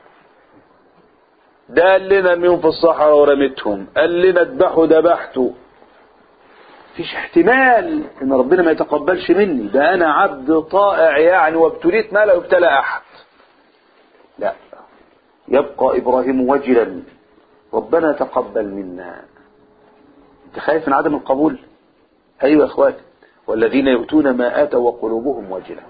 S4: ده قال لنا ارميهم في الصحراء ورميتهم قال لنا اذبحوا ذبحته فيش احتمال ان ربنا ما يتقبلش مني ده انا عبد طائع يعني وابتليت ما لا يبتلى احد لا يبقى ابراهيم وجلا ربنا تقبل منا انت خايف من عدم القبول ايوه يا اخواتي والذين يؤتون ما اتوا وقلوبهم وجله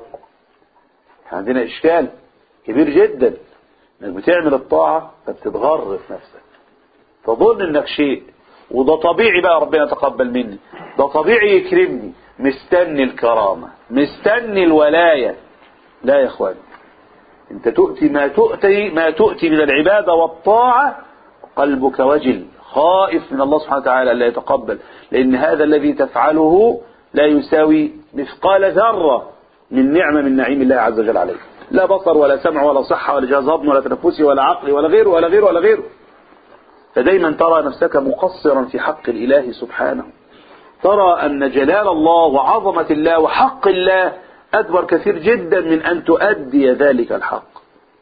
S4: عندنا اشكال كبير جدا انك بتعمل الطاعة فبتتغر في نفسك تظن انك شيء وده طبيعي بقى ربنا يتقبل مني ده طبيعي يكرمني مستني الكرامة مستني الولاية لا يا اخواني انت تؤتي ما تؤتي ما تؤتي من العبادة والطاعة قلبك وجل خائف من الله سبحانه وتعالى لا يتقبل لان هذا الذي تفعله لا يساوي مثقال ذرة من نعمة من نعيم الله عز وجل عليك لا بصر ولا سمع ولا صحة ولا جهاز هضم ولا تنفسي ولا عقل ولا غيره ولا غيره ولا غيره فدايما ترى نفسك مقصرا في حق الإله سبحانه ترى أن جلال الله وعظمة الله وحق الله أكبر كثير جدا من أن تؤدي ذلك الحق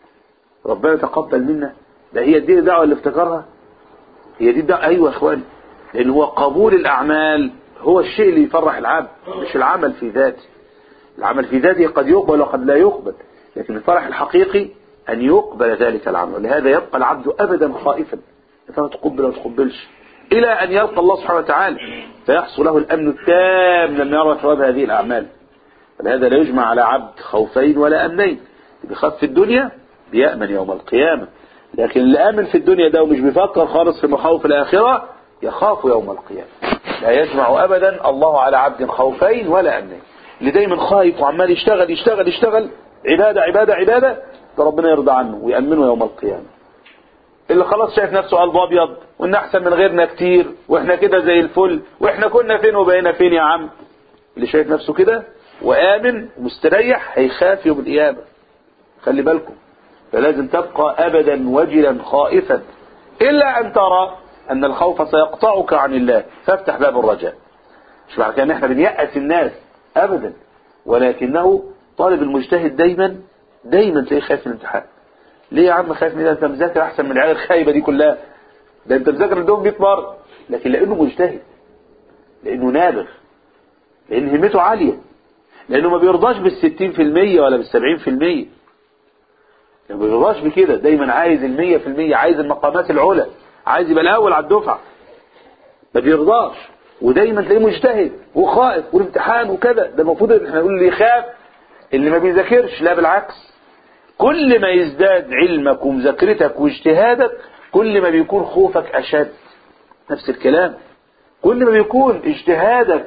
S4: ربنا تقبل منا ده هي دي الدعوة اللي افتكرها هي دي الدعوة أيوة يا إخواني لأن هو قبول الأعمال هو الشيء اللي يفرح العبد مش العمل في ذاته العمل في ذاته قد يقبل وقد لا يقبل لكن الفرح الحقيقي أن يقبل ذلك العمل لهذا يبقى العبد أبدا خائفا ترى تقبل ولا تقبلش إلى أن يلقى الله سبحانه وتعالى فيحصل له الأمن التام لما يرى ثواب هذه الأعمال فلهذا لا يجمع على عبد خوفين ولا أمنين بيخاف في الدنيا بيأمن يوم القيامة لكن اللي آمن في الدنيا ده ومش بيفكر خالص في مخاوف الآخرة يخاف يوم القيامة لا يجمع أبدا الله على عبد خوفين ولا أمنين اللي دايما خايف وعمال يشتغل يشتغل يشتغل عبادة عبادة عبادة ده ربنا يرضى عنه ويأمنه يوم القيامة اللي خلاص شايف نفسه قلب ابيض وان احسن من غيرنا كتير واحنا كده زي الفل واحنا كنا فين وبقينا فين يا عم اللي شايف نفسه كده وامن ومستريح هيخاف يوم القيامه خلي بالكم فلازم تبقى ابدا وجلا خائفا الا ان ترى ان الخوف سيقطعك عن الله فافتح باب الرجاء مش معنى كده ان احنا بنيأس الناس ابدا ولكنه طالب المجتهد دايما دايما تلاقيه خايف من الامتحان ليه يا عم خايف من ده انت مذاكر احسن من العيال الخايبه دي كلها ده انت مذاكر عندهم 100 مره لكن لانه مجتهد لانه نابغ لان همته عاليه لانه ما بيرضاش بال 60% ولا بال 70% ما بيرضاش بكده دايما عايز ال 100% عايز المقامات العلى عايز يبقى الاول على الدفعه ما بيرضاش ودايما تلاقيه مجتهد وخائف والامتحان وكذا ده المفروض ان احنا نقول اللي يخاف اللي ما بيذاكرش لا بالعكس كل ما يزداد علمك ومذاكرتك واجتهادك كل ما بيكون خوفك أشد نفس الكلام كل ما بيكون اجتهادك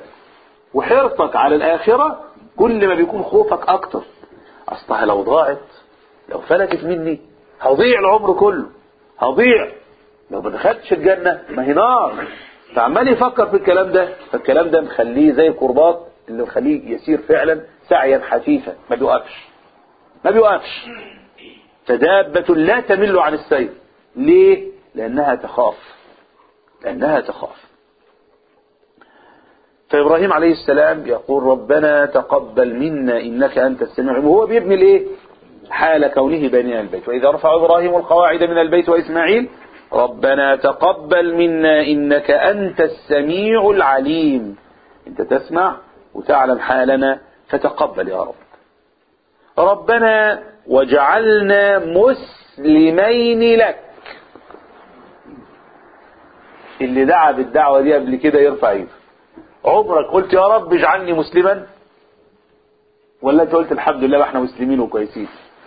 S4: وحرصك على الآخرة كل ما بيكون خوفك أكتر أصلها لو ضاعت لو فلتت مني هضيع العمر كله هضيع لو ما دخلتش الجنة ما هي نار فعمال يفكر في الكلام ده فالكلام ده مخليه زي الكرباط اللي مخليه يسير فعلا سعيا حثيثا ما بيوقفش ما بيوقفش فدابة لا تمل عن السير ليه لأنها تخاف لأنها تخاف فإبراهيم عليه السلام يقول ربنا تقبل منا إنك أنت السميع العليم وهو بيبني الإيه حال كونه بني البيت وإذا رفع إبراهيم القواعد من البيت وإسماعيل ربنا تقبل منا إنك أنت السميع العليم أنت تسمع وتعلم حالنا فتقبل يا رب ربنا وجعلنا مسلمين لك اللي دعا بالدعوة دي قبل كده يرفع ايده عمرك قلت يا رب اجعلني مسلما ولا انت قلت الحمد لله احنا مسلمين وكويسين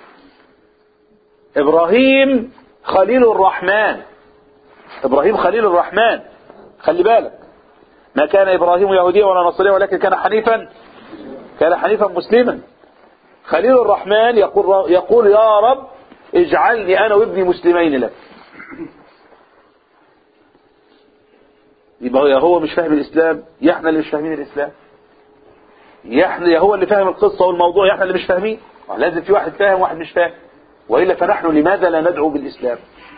S4: ابراهيم خليل الرحمن ابراهيم خليل الرحمن خلي بالك ما كان ابراهيم يهوديا ولا نصرانيا ولكن كان حنيفا كان حنيفا مسلما خليل الرحمن يقول يقول يا رب اجعلني انا وابني مسلمين لك يبقى يا هو مش فاهم الاسلام يا احنا اللي مش فاهمين الاسلام يا احنا يا هو اللي فاهم القصه والموضوع يا احنا اللي مش فاهمين لازم في واحد فاهم واحد مش فاهم والا فنحن لماذا لا ندعو بالاسلام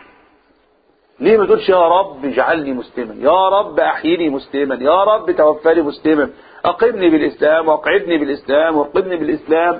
S4: ليه ما تقولش يا رب اجعلني مسلما يا رب احيني مسلما يا رب توفاني مسلما اقمني بالاسلام واقعدني بالاسلام وارقدني بالاسلام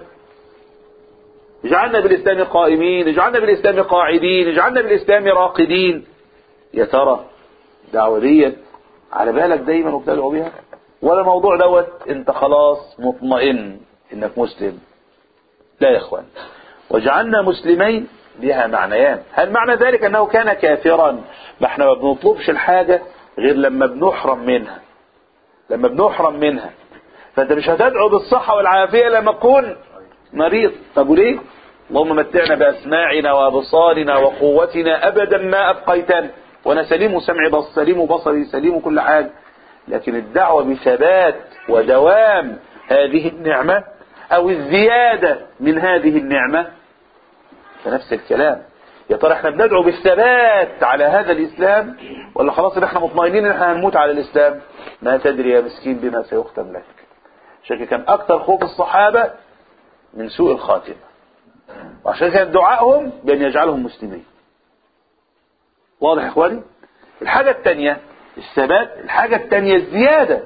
S4: اجعلنا بالاسلام قائمين اجعلنا بالاسلام قاعدين اجعلنا بالاسلام راقدين يا ترى الدعوه ديت على بالك دايما وبتدعو بيها ولا الموضوع دوت انت خلاص مطمئن انك مسلم لا يا اخوان وجعلنا مسلمين لها معنيان هل معنى ذلك انه كان كافرا ما احنا ما بنطلبش الحاجة غير لما بنحرم منها لما بنحرم منها فانت مش هتدعو بالصحة والعافية لما تكون مريض طب وليه اللهم متعنا بأسماعنا وأبصارنا وقوتنا أبدا ما أبقيتنا وأنا سليم سمعي بص سليم بصري سليم كل حاجة لكن الدعوة بثبات ودوام هذه النعمة أو الزيادة من هذه النعمة فنفس الكلام يا ترى احنا بندعو بالثبات على هذا الإسلام ولا خلاص ان احنا مطمئنين ان احنا هنموت على الإسلام ما تدري يا مسكين بما سيختم لك عشان كان أكثر خوف الصحابة من سوء الخاتمة وعشان كان دعائهم بأن يجعلهم مسلمين واضح يا اخواني الحاجة الثانية الثبات الحاجة الثانية الزيادة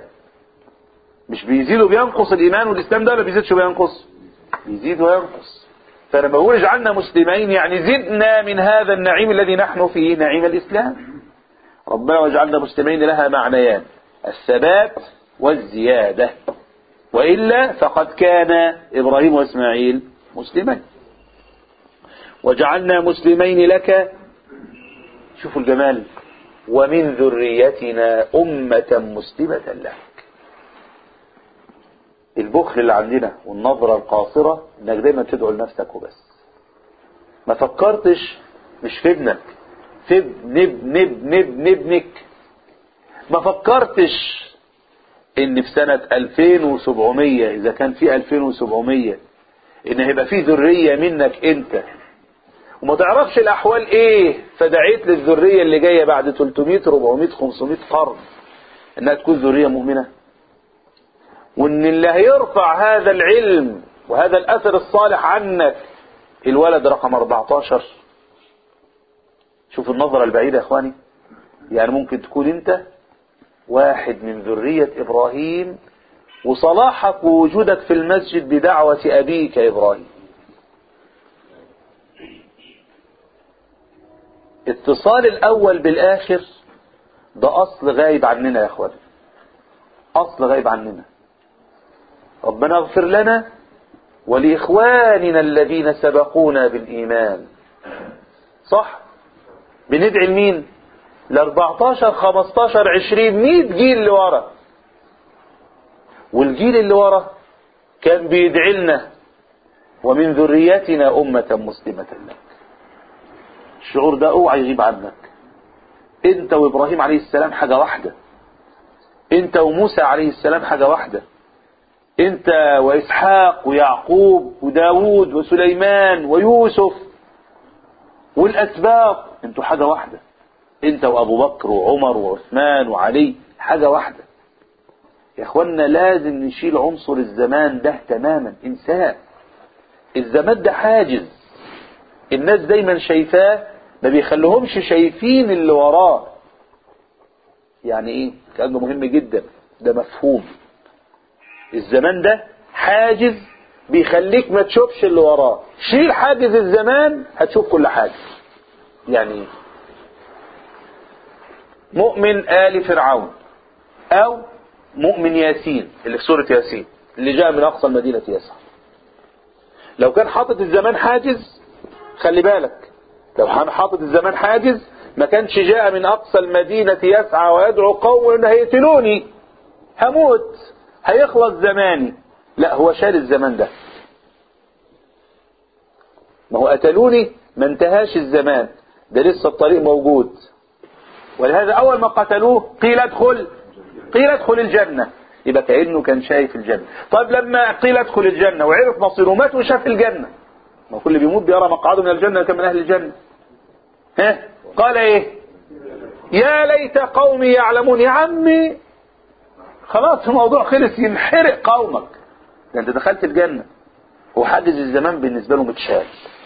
S4: مش بيزيد وبينقص الإيمان والإسلام ده ما بيزيدش وبينقص بيزيد وينقص فلما بقول اجعلنا مسلمين يعني زدنا من هذا النعيم الذي نحن فيه نعيم الإسلام ربنا وجعلنا مسلمين لها معنيان الثبات والزيادة وإلا فقد كان إبراهيم وإسماعيل مسلمين وجعلنا مسلمين لك شوفوا الجمال ومن ذريتنا أمة مسلمة لك البخل اللي عندنا والنظرة القاصرة انك دايما تدعو لنفسك وبس ما فكرتش مش في ابنك في ابن ابن ابن ابن ابنك ما فكرتش ان في سنة 2700 اذا كان في 2700 ان هيبقى في ذرية منك انت وما تعرفش الاحوال ايه فدعيت للذرية اللي جاية بعد 300 400 500 قرن انها تكون ذرية مؤمنة وان اللي هيرفع هذا العلم وهذا الاثر الصالح عنك الولد رقم 14 شوف النظرة البعيدة يا اخواني يعني ممكن تكون انت واحد من ذرية ابراهيم وصلاحك ووجودك في المسجد بدعوة ابيك ابراهيم اتصال الاول بالاخر ده اصل غايب عننا يا اخواني اصل غايب عننا ربنا اغفر لنا ولإخواننا الذين سبقونا بالإيمان صح بندعي لمين ل 14 15 20 100 جيل اللي ورا والجيل اللي ورا كان بيدعي لنا ومن ذريتنا أمة مسلمة لك الشعور ده اوعى يغيب عنك انت وابراهيم عليه السلام حاجة واحدة انت وموسى عليه السلام حاجة واحدة انت واسحاق ويعقوب وداود وسليمان ويوسف والاسباط انتوا حاجة واحدة انت وابو بكر وعمر وعثمان وعلي حاجة واحدة يا اخوانا لازم نشيل عنصر الزمان ده تماما انساه الزمان ده حاجز الناس دايما شايفاه ما بيخليهمش شايفين اللي وراه يعني ايه الكلام ده مهم جدا ده مفهوم الزمان ده حاجز بيخليك ما تشوفش اللي وراه شيل حاجز الزمان هتشوف كل حاجة يعني ايه مؤمن آل فرعون او مؤمن ياسين اللي في سورة ياسين اللي جاء من اقصى المدينة يسعى لو كان حاطط الزمان حاجز خلي بالك لو كان حاطط الزمان حاجز ما كانش جاء من اقصى المدينة يسعى ويدعو قوم ان هيقتلوني هموت هيخلص زماني لا هو شال الزمان ده ما هو قتلوني ما انتهاش الزمان ده لسه الطريق موجود ولهذا اول ما قتلوه قيل ادخل قيل ادخل الجنة يبقى كأنه كان شايف الجنة طيب لما قيل ادخل الجنة وعرف مصيره مات وشاف الجنة ما كل بيموت بيرى مقعده من الجنة كان من اهل الجنة ها قال ايه يا ليت قومي يعلمون يا عمي خلاص الموضوع خلص ينحرق قومك ده انت دخلت الجنة وحاجز الزمان بالنسبة له متشال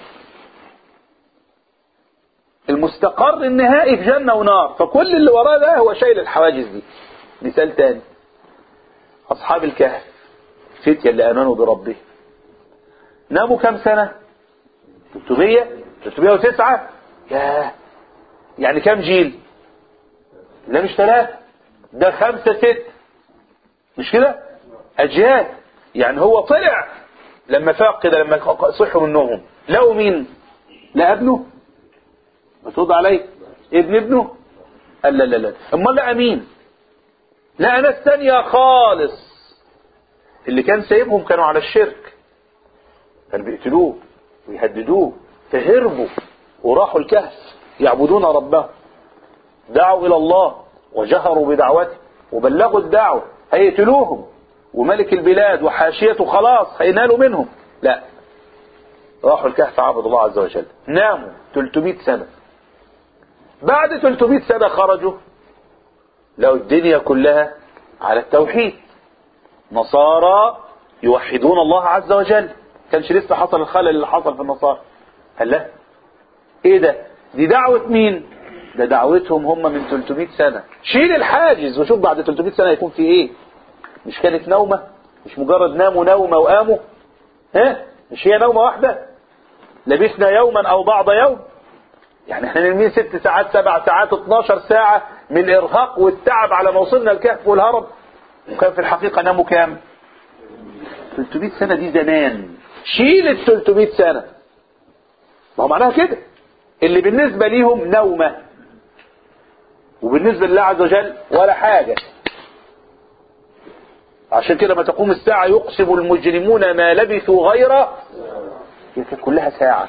S4: المستقر النهائي في جنة ونار فكل اللي وراه ده هو شايل الحواجز دي مثال تاني أصحاب الكهف فتية اللي آمنوا بربهم ناموا كم سنة 300 309 ياه يعني كم جيل لا مش ثلاثة ده خمسة ست مش كده أجيال يعني هو طلع لما فاق كده لما صحوا من النوم لقوا مين لا ابنه بترد عليه ابن ابنه قال لا لا لا امال لقى مين لقى ناس تانية خالص اللي كان سايبهم كانوا على الشرك كانوا بيقتلوه ويهددوه فهربوا وراحوا الكهف يعبدون ربهم دعوا إلى الله وجهروا بدعوته وبلغوا الدعوة هيقتلوهم وملك البلاد وحاشيته خلاص هينالوا منهم لا راحوا الكهف عبدوا الله عز وجل ناموا 300 سنة بعد 300 سنة خرجوا لو الدنيا كلها على التوحيد نصارى يوحدون الله عز وجل كانش لسه حصل الخلل اللي حصل في النصارى قال لا ايه ده دي دعوة مين ده دعوتهم هم من 300 سنة شيل الحاجز وشوف بعد 300 سنة يكون في ايه مش كانت نومة مش مجرد ناموا نومة وقاموا ها مش هي نومة واحدة لبسنا يوما او بعض يوم يعني احنا نايمين ست ساعات سبع ساعات 12 ساعة من الارهاق والتعب على ما وصلنا الكهف والهرب وكان في الحقيقة ناموا كام 300 سنة دي زمان شيل ال 300 سنة ما هو معناها كده اللي بالنسبة ليهم نومة وبالنسبة لله عز وجل ولا حاجة عشان كده ما تقوم الساعة يقسم المجرمون ما لبثوا غير هي كانت كلها ساعة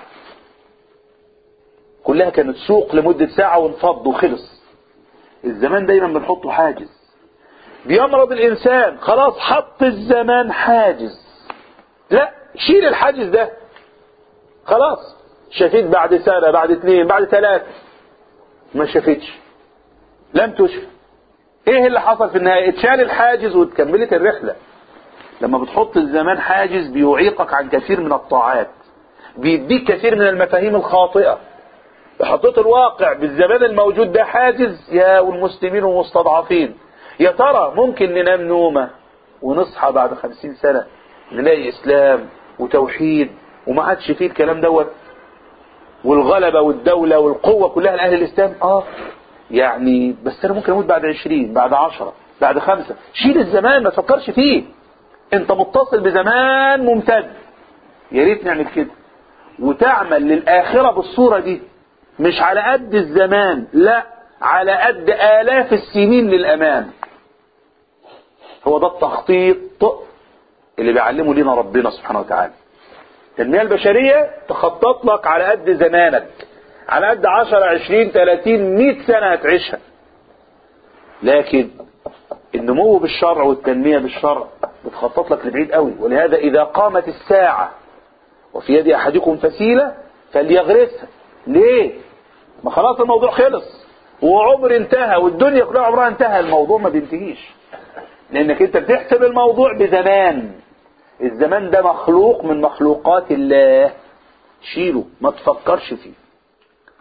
S4: كلها كانت سوق لمدة ساعة وانفض وخلص الزمان دايما بنحطه حاجز بيمرض الإنسان خلاص حط الزمان حاجز لا شيل الحاجز ده خلاص شفيت بعد سنة بعد اثنين بعد ثلاثة ما شفتش لم تشفى ايه اللي حصل في النهاية اتشال الحاجز واتكملت الرحلة لما بتحط الزمان حاجز بيعيقك عن كثير من الطاعات بيديك كثير من المفاهيم الخاطئة حطيت الواقع بالزمان الموجود ده حاجز يا والمسلمين والمستضعفين يا ترى ممكن ننام نومة ونصحى بعد خمسين سنة نلاقي إسلام وتوحيد وما عادش فيه الكلام دوت والغلبة والدولة والقوة كلها لأهل الإسلام آه يعني بس أنا ممكن أموت بعد عشرين بعد عشرة بعد خمسة شيل الزمان ما تفكرش فيه أنت متصل بزمان ممتد يا ريت نعمل كده وتعمل للآخرة بالصورة دي مش على قد الزمان لا على قد آلاف السنين للأمام هو ده التخطيط اللي بيعلمه لنا ربنا سبحانه وتعالى التنمية البشرية تخطط لك على قد زمانك على قد 10 20 30 100 سنة هتعيشها لكن النمو بالشرع والتنمية بالشرع بتخطط لك لبعيد قوي ولهذا إذا قامت الساعة وفي يد أحدكم فسيلة فليغرسها ليه ما خلاص الموضوع خلص وعمر انتهى والدنيا كلها عمرها انتهى الموضوع ما بينتهيش لانك انت بتحسب الموضوع بزمان الزمان ده مخلوق من مخلوقات الله شيله ما تفكرش فيه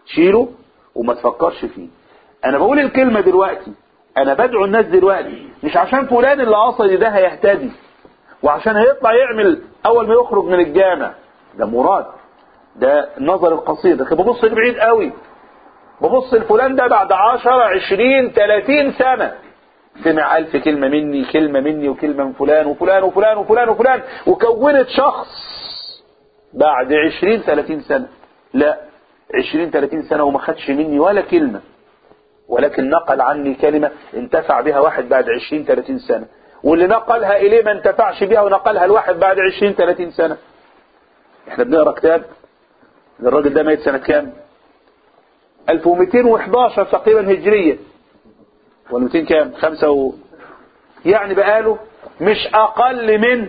S4: شيله وما تفكرش فيه انا بقول الكلمة دلوقتي انا بدعو الناس دلوقتي مش عشان فلان اللي قصدي ده هيهتدي وعشان هيطلع يعمل اول ما يخرج من الجامع ده مراد ده النظر القصير لكن ببص لبعيد قوي ببص لفلان ده بعد 10 20 30 سنة سمع ألف كلمة مني كلمة مني وكلمة من فلان وفلان وفلان وفلان وفلان وكونت شخص بعد 20 30 سنة لا 20 30 سنة وما خدش مني ولا كلمة ولكن نقل عني كلمة انتفع بها واحد بعد 20 30 سنة واللي نقلها إليه ما انتفعش بها ونقلها الواحد بعد 20 30 سنة احنا بنقرا كتاب الراجل ده ميت سنة كام 1211 تقريبا هجرية ولا 200 كام خمسة و... يعني بقاله مش أقل من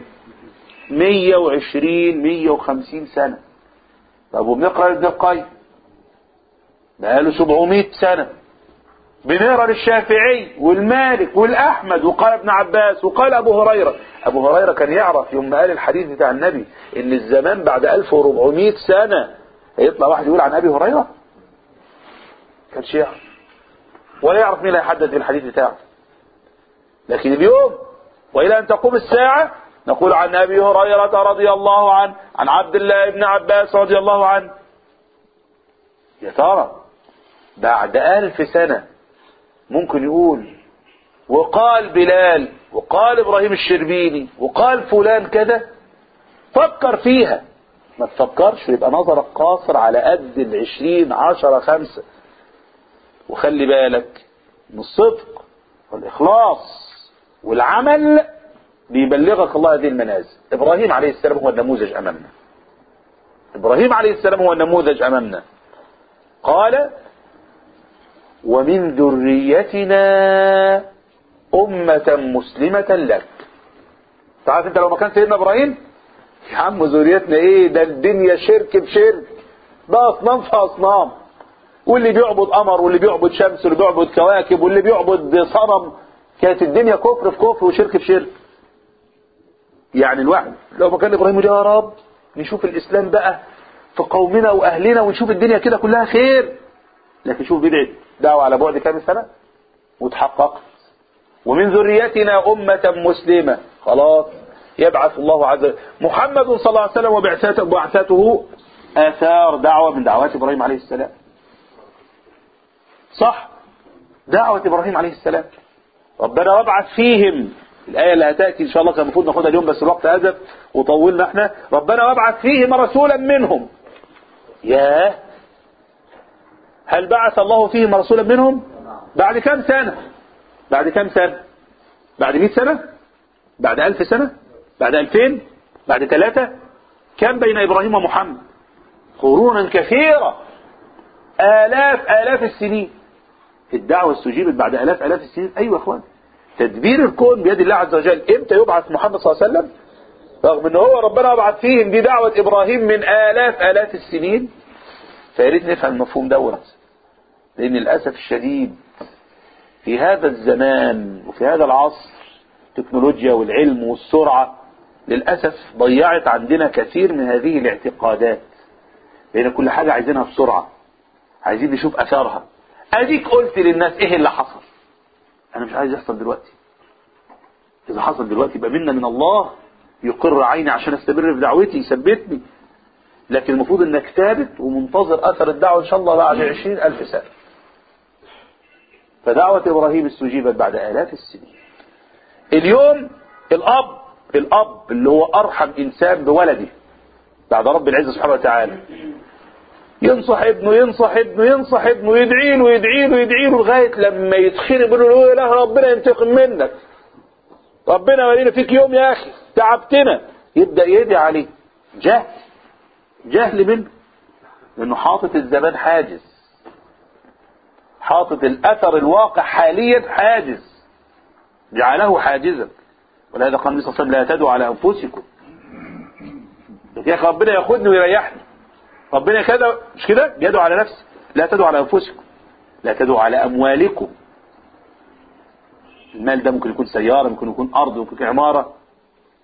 S4: 120 150 سنة طب وبنقرأ ابن القيم بقاله 700 سنة بنقرا للشافعي والمالك والأحمد وقال ابن عباس وقال أبو هريرة أبو هريرة كان يعرف يوم ما قال الحديث بتاع النبي إن الزمان بعد 1400 سنة هيطلع واحد يقول عن أبي هريرة كانش يعرف ولا يعرف مين اللي هيحدد الحديث بتاعه لكن اليوم وإلى أن تقوم الساعة نقول عن أبي هريرة رضي الله عنه عن عبد الله بن عباس رضي الله عنه يا ترى بعد ألف سنة ممكن يقول وقال بلال وقال إبراهيم الشربيني وقال فلان كذا فكر فيها ما تفكرش يبقى نظرك قاصر على قد العشرين عشرة خمسة وخلي بالك من الصدق والإخلاص والعمل بيبلغك الله هذه المنازل إبراهيم عليه السلام هو النموذج أمامنا إبراهيم عليه السلام هو النموذج أمامنا قال ومن ذريتنا أمة مسلمة لك تعرف انت لو ما كان سيدنا إبراهيم يا عم ذريتنا ايه ده الدنيا شرك بشرك ده أصنام في أصنام واللي بيعبد قمر واللي بيعبد شمس واللي بيعبد كواكب واللي بيعبد صنم كانت الدنيا كفر في كفر وشرك في شرك يعني الواحد لو ما كان ابراهيم يا رب نشوف الاسلام بقى في قومنا واهلنا ونشوف الدنيا كده كلها خير لكن شوف بدعه دعوه على بعد كام سنه وتحققت ومن ذريتنا امه مسلمه خلاص يبعث الله عز وجل محمد صلى الله عليه وسلم وبعثته وبعثته اثار دعوه من دعوات ابراهيم عليه السلام صح دعوة إبراهيم عليه السلام ربنا وابعث فيهم الآية اللي هتأتي إن شاء الله كان المفروض ناخدها اليوم بس الوقت هزف وطولنا احنا ربنا وابعث فيهم رسولا منهم ياه هل بعث الله فيهم رسولا منهم بعد كم سنة بعد كم سنة بعد مئة سنة بعد ألف سنة بعد ألفين بعد ثلاثة كم بين إبراهيم ومحمد قرونا كثيرة آلاف آلاف السنين الدعوة استجيبت بعد آلاف آلاف السنين أيوة يا أخوان تدبير الكون بيد الله عز وجل إمتى يبعث محمد صلى الله عليه وسلم رغم أن هو ربنا بعث فيهم دي دعوة إبراهيم من آلاف آلاف السنين فياريت نفهم المفهوم دوت لأن للأسف الشديد في هذا الزمان وفي هذا العصر التكنولوجيا والعلم والسرعة للأسف ضيعت عندنا كثير من هذه الاعتقادات لأن كل حاجة عايزينها بسرعة عايزين نشوف أثارها أديك قلت للناس إيه اللي حصل أنا مش عايز يحصل دلوقتي إذا حصل دلوقتي يبقى منا من الله يقر عيني عشان استمر في دعوتي يثبتني لكن المفروض انك ثابت ومنتظر اثر الدعوة ان شاء الله بعد عشرين الف سنة فدعوة ابراهيم استجيبت بعد الاف السنين اليوم الاب الاب اللي هو ارحم انسان بولده بعد رب العزة سبحانه وتعالى ينصح ابنه ينصح ابنه ينصح ابنه يدعي له يدعي له يدعي له لغايه لما يتخرب يقول له لا ربنا ينتقم منك ربنا ولينا فيك يوم يا اخي تعبتنا يبدا يدعي عليه جهل جهل منه لانه حاطط الزمان حاجز حاطط الاثر الواقع حاليا حاجز جعله حاجزا ولهذا قال النبي صلى الله عليه وسلم لا تدعوا على انفسكم يا اخي ربنا ياخدني ويريحني ربنا كده مش كده يدعو على نفسه لا تدعوا على انفسكم لا تدعوا على اموالكم المال ده ممكن يكون سيارة ممكن يكون ارض ممكن يكون عمارة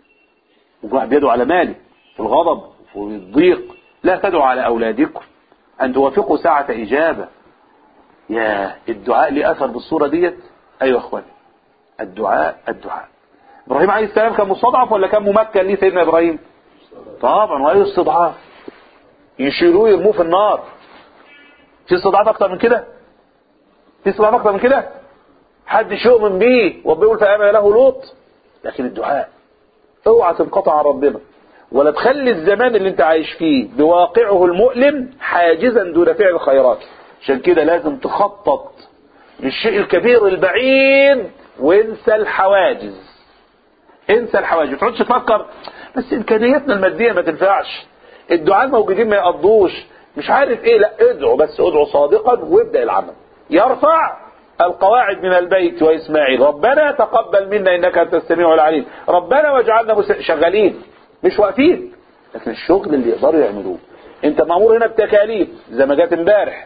S4: ممكن واحد بيدعو على ماله في الغضب وفي الضيق لا تدعوا على اولادكم أن توافقوا ساعة إجابة يا الدعاء ليه أثر بالصورة ديت أيوة أخوان الدعاء الدعاء إبراهيم عليه السلام كان مستضعف ولا كان ممكن ليه سيدنا إبراهيم طبعا وأي استضعاف يشيلوه يرموه في النار في استضعاف أكتر من كده في استضعاف أكتر من كده حد يؤمن بيه وبيقول فآمن له لوط لكن الدعاء اوعى تنقطع عن ربنا ولا تخلي الزمان اللي انت عايش فيه بواقعه المؤلم حاجزا دون فعل الخيرات عشان كده لازم تخطط للشيء الكبير البعيد وانسى الحواجز انسى الحواجز ما تقعدش تفكر بس امكانياتنا الماديه ما تنفعش الدعاء الموجودين ما يقضوش مش عارف ايه لا ادعو بس ادعو صادقا وابدا العمل يرفع القواعد من البيت واسماعيل ربنا تقبل منا انك انت السميع العليم ربنا واجعلنا مسل... شغالين مش واقفين لكن الشغل اللي يقدروا يعملوه انت مامور هنا بتكاليف زي ما جت امبارح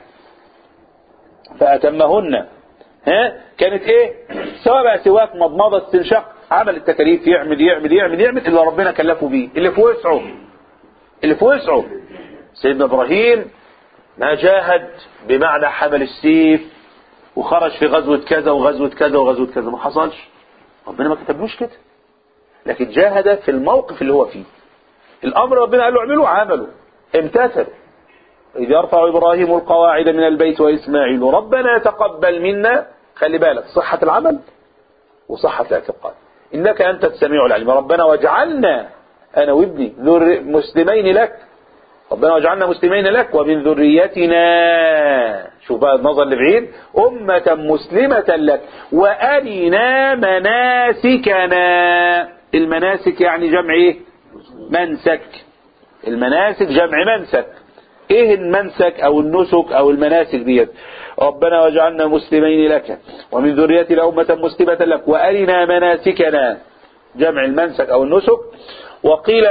S4: فاتمهن ها كانت ايه سواء بقى سواك مضمضه استنشاق عمل التكاليف يعمل يعمل يعمل يعمل اللي ربنا كلفه بيه اللي في وسعه اللي في وسعه سيدنا ابراهيم ما جاهد بمعنى حمل السيف وخرج في غزوة كذا وغزوة كذا وغزوة كذا ما حصلش ربنا ما كتبلوش كده لكن جاهد في الموقف اللي هو فيه الامر ربنا قال له اعمله عمله امتثل إذ يرفع إبراهيم القواعد من البيت وإسماعيل ربنا تقبل منا خلي بالك صحة العمل وصحة الاعتقاد إنك أنت السميع العليم ربنا واجعلنا أنا وابني ذر مسلمين لك ربنا واجعلنا مسلمين لك ومن ذريتنا شوف بقى النظر لبعيد أمة مسلمة لك وأرنا مناسكنا المناسك يعني جمع إيه منسك المناسك جمع منسك ايه المنسك او النسك او المناسك ديت ربنا واجعلنا مسلمين لك ومن ذريتنا أمة مسلمة لك وأرنا مناسكنا جمع المنسك او النسك وقيل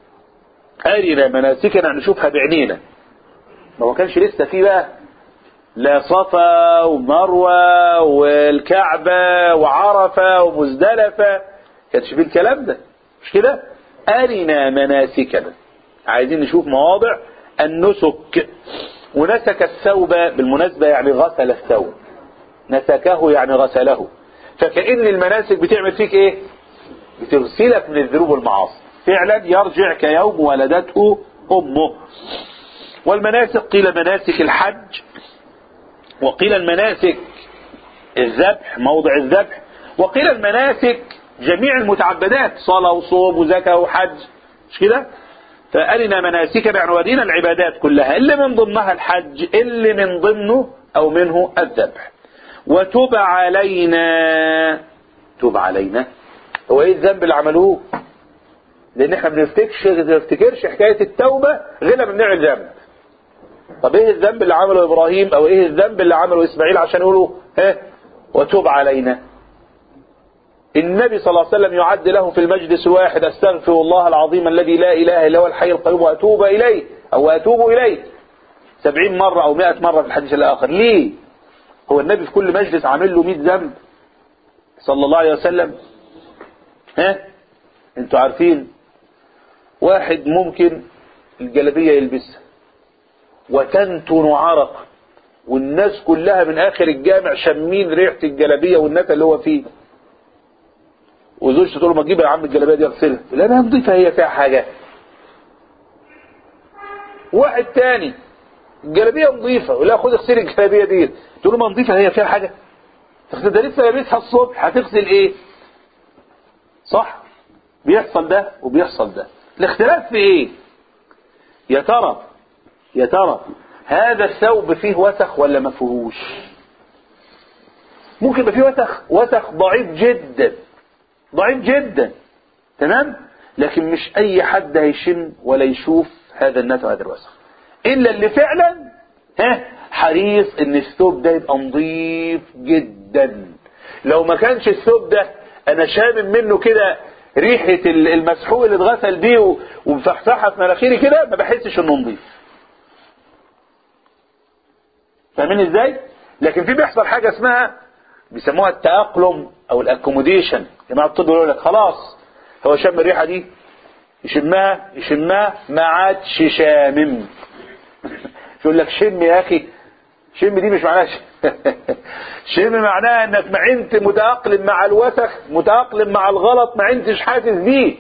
S4: أرنا مناسكنا نشوفها بعينينا ما هو كانش لسه في بقى لا صفا ومروة والكعبة وعرفة ومزدلفة كانش في الكلام ده مش كده أرنا مناسكنا عايزين نشوف مواضع النسك ونسك الثوب بالمناسبة يعني غسل الثوب نسكه يعني غسله فكأن المناسك بتعمل فيك ايه بتغسلك من الذنوب والمعاصي فعلا يرجع كيوم ولدته امه والمناسك قيل مناسك الحج وقيل المناسك الذبح موضع الذبح وقيل المناسك جميع المتعبدات صلاة وصوم وزكاة وحج مش كده فأرنا مناسكنا يعني ورينا العبادات كلها اللي من ضمنها الحج اللي من ضمنه أو منه الذبح وتب علينا تب علينا هو ايه الذنب اللي عملوه لان احنا بنفتكرش بنفتكرش حكايه التوبه غير لما بنعمل ذنب طب ايه الذنب اللي عمله ابراهيم او ايه الذنب اللي عمله اسماعيل عشان يقولوا ها وتب علينا النبي صلى الله عليه وسلم يعد له في المجلس الواحد استغفر الله العظيم الذي لا اله الا هو الحي القيوم واتوب اليه او اتوب اليه سبعين مرة او مئة مرة في الحديث الاخر ليه هو النبي في كل مجلس عامل له مئة ذنب صلى الله عليه وسلم ها انتوا عارفين واحد ممكن الجلبية يلبسها وتنتن عرق والناس كلها من اخر الجامع شامين ريحة الجلبية والنتا اللي هو فيه وزوجته تقول له ما تجيب يا عم الجلابيه دي اغسلها لا انا نضيفه هي فيها حاجه واحد تاني الجلابيه نظيفه ولا خد اغسلي الجلابيه دي تقول له ما نظيفه هي فيها حاجه تغسل ده لسه لابسها الصبح هتغسل ايه صح بيحصل ده وبيحصل ده الاختلاف في ايه يا ترى يا ترى هذا الثوب فيه وسخ ولا ما فيهوش ممكن يبقى فيه وسخ وسخ ضعيف جدا ضعيف جدا تمام لكن مش اي حد هيشم ولا يشوف هذا النت وهذا الوسخ الا اللي فعلا ها حريص ان الثوب ده يبقى نظيف جدا لو ما كانش الثوب ده انا شامم منه كده ريحة المسحوق اللي اتغسل بيه ومفحفحها في مناخيري كده ما بحسش انه نظيف فاهمين ازاي لكن في بيحصل حاجة اسمها بيسموها التأقلم او الاكوموديشن جماعة الطب يقول لك خلاص هو شم الريحة دي يشمها يشمها ما عادش شامم يقول لك شم يا اخي شم دي مش معناها ش- شم معناها انك ما انت متأقلم مع الوسخ متأقلم مع الغلط ما انتش حاسس بيه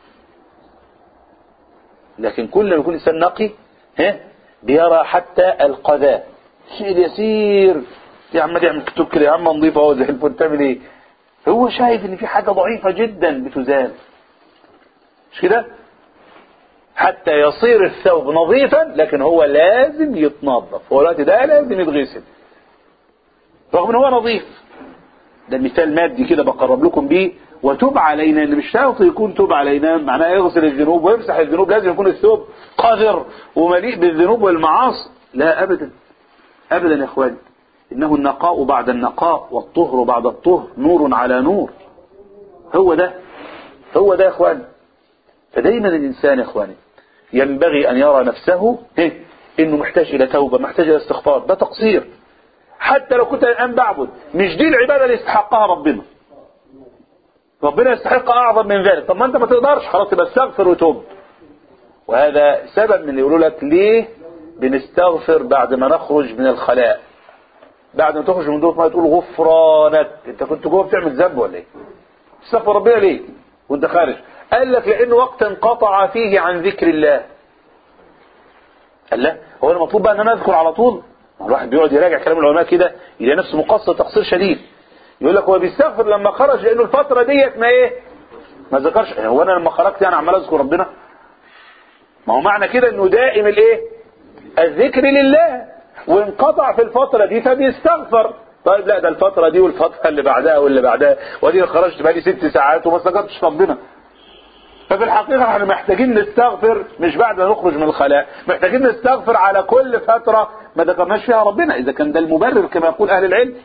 S4: لكن كل ما يكون الانسان نقي ها بيرى حتى القذى شيء يسير يا عم يعمل كتب كده يا عم نظيفه اهو زي الفل تعمل ايه هو شايف ان في حاجه ضعيفه جدا بتزال مش كده حتى يصير الثوب نظيفا لكن هو لازم يتنظف هو الوقت ده لازم يتغسل رغم ان هو نظيف ده مثال مادي كده بقرب لكم بيه وتب علينا اللي مش شرط يكون تب علينا معناه يغسل الذنوب ويمسح الذنوب لازم يكون الثوب قذر ومليء بالذنوب والمعاصي لا ابدا ابدا يا اخواني انه النقاء بعد النقاء والطهر بعد الطهر نور على نور هو ده هو ده يا اخواني فدايما الانسان يا اخواني ينبغي ان يرى نفسه إيه؟ انه محتاج الى توبه محتاج الى استغفار ده تقصير حتى لو كنت الان بعبد مش دي العباده اللي يستحقها ربنا ربنا يستحق اعظم من ذلك طب ما انت ما تقدرش خلاص يبقى استغفر وتوب وهذا سبب من اللي يقولوا لك ليه بنستغفر بعد ما نخرج من الخلاء بعد ما تخرج من دور ما تقول غفرانك انت كنت جوه بتعمل ذنب ولا ايه تستغفر ربنا ليه وانت خارج قال لك لان وقت انقطع فيه عن ذكر الله قال لا هو المطلوب بقى ان انا اذكر على طول الواحد بيقعد يراجع كلام العلماء كده يلاقي نفسه مقصر تقصير شديد يقول لك هو بيستغفر لما خرج لانه الفتره ديت ما ايه ما ذكرش هو انا لما خرجت انا عمال اذكر ربنا ما هو معنى كده انه دائم الايه الذكر لله وانقطع في الفتره دي فبيستغفر طيب لا ده الفتره دي والفتره اللي بعدها واللي بعدها وادي خرجت بقالي ست ساعات وما استغفرتش ربنا ففي الحقيقة احنا محتاجين نستغفر مش بعد ما نخرج من الخلاء محتاجين نستغفر على كل فترة ما ذكرناش فيها ربنا إذا كان ده المبرر كما يقول أهل العلم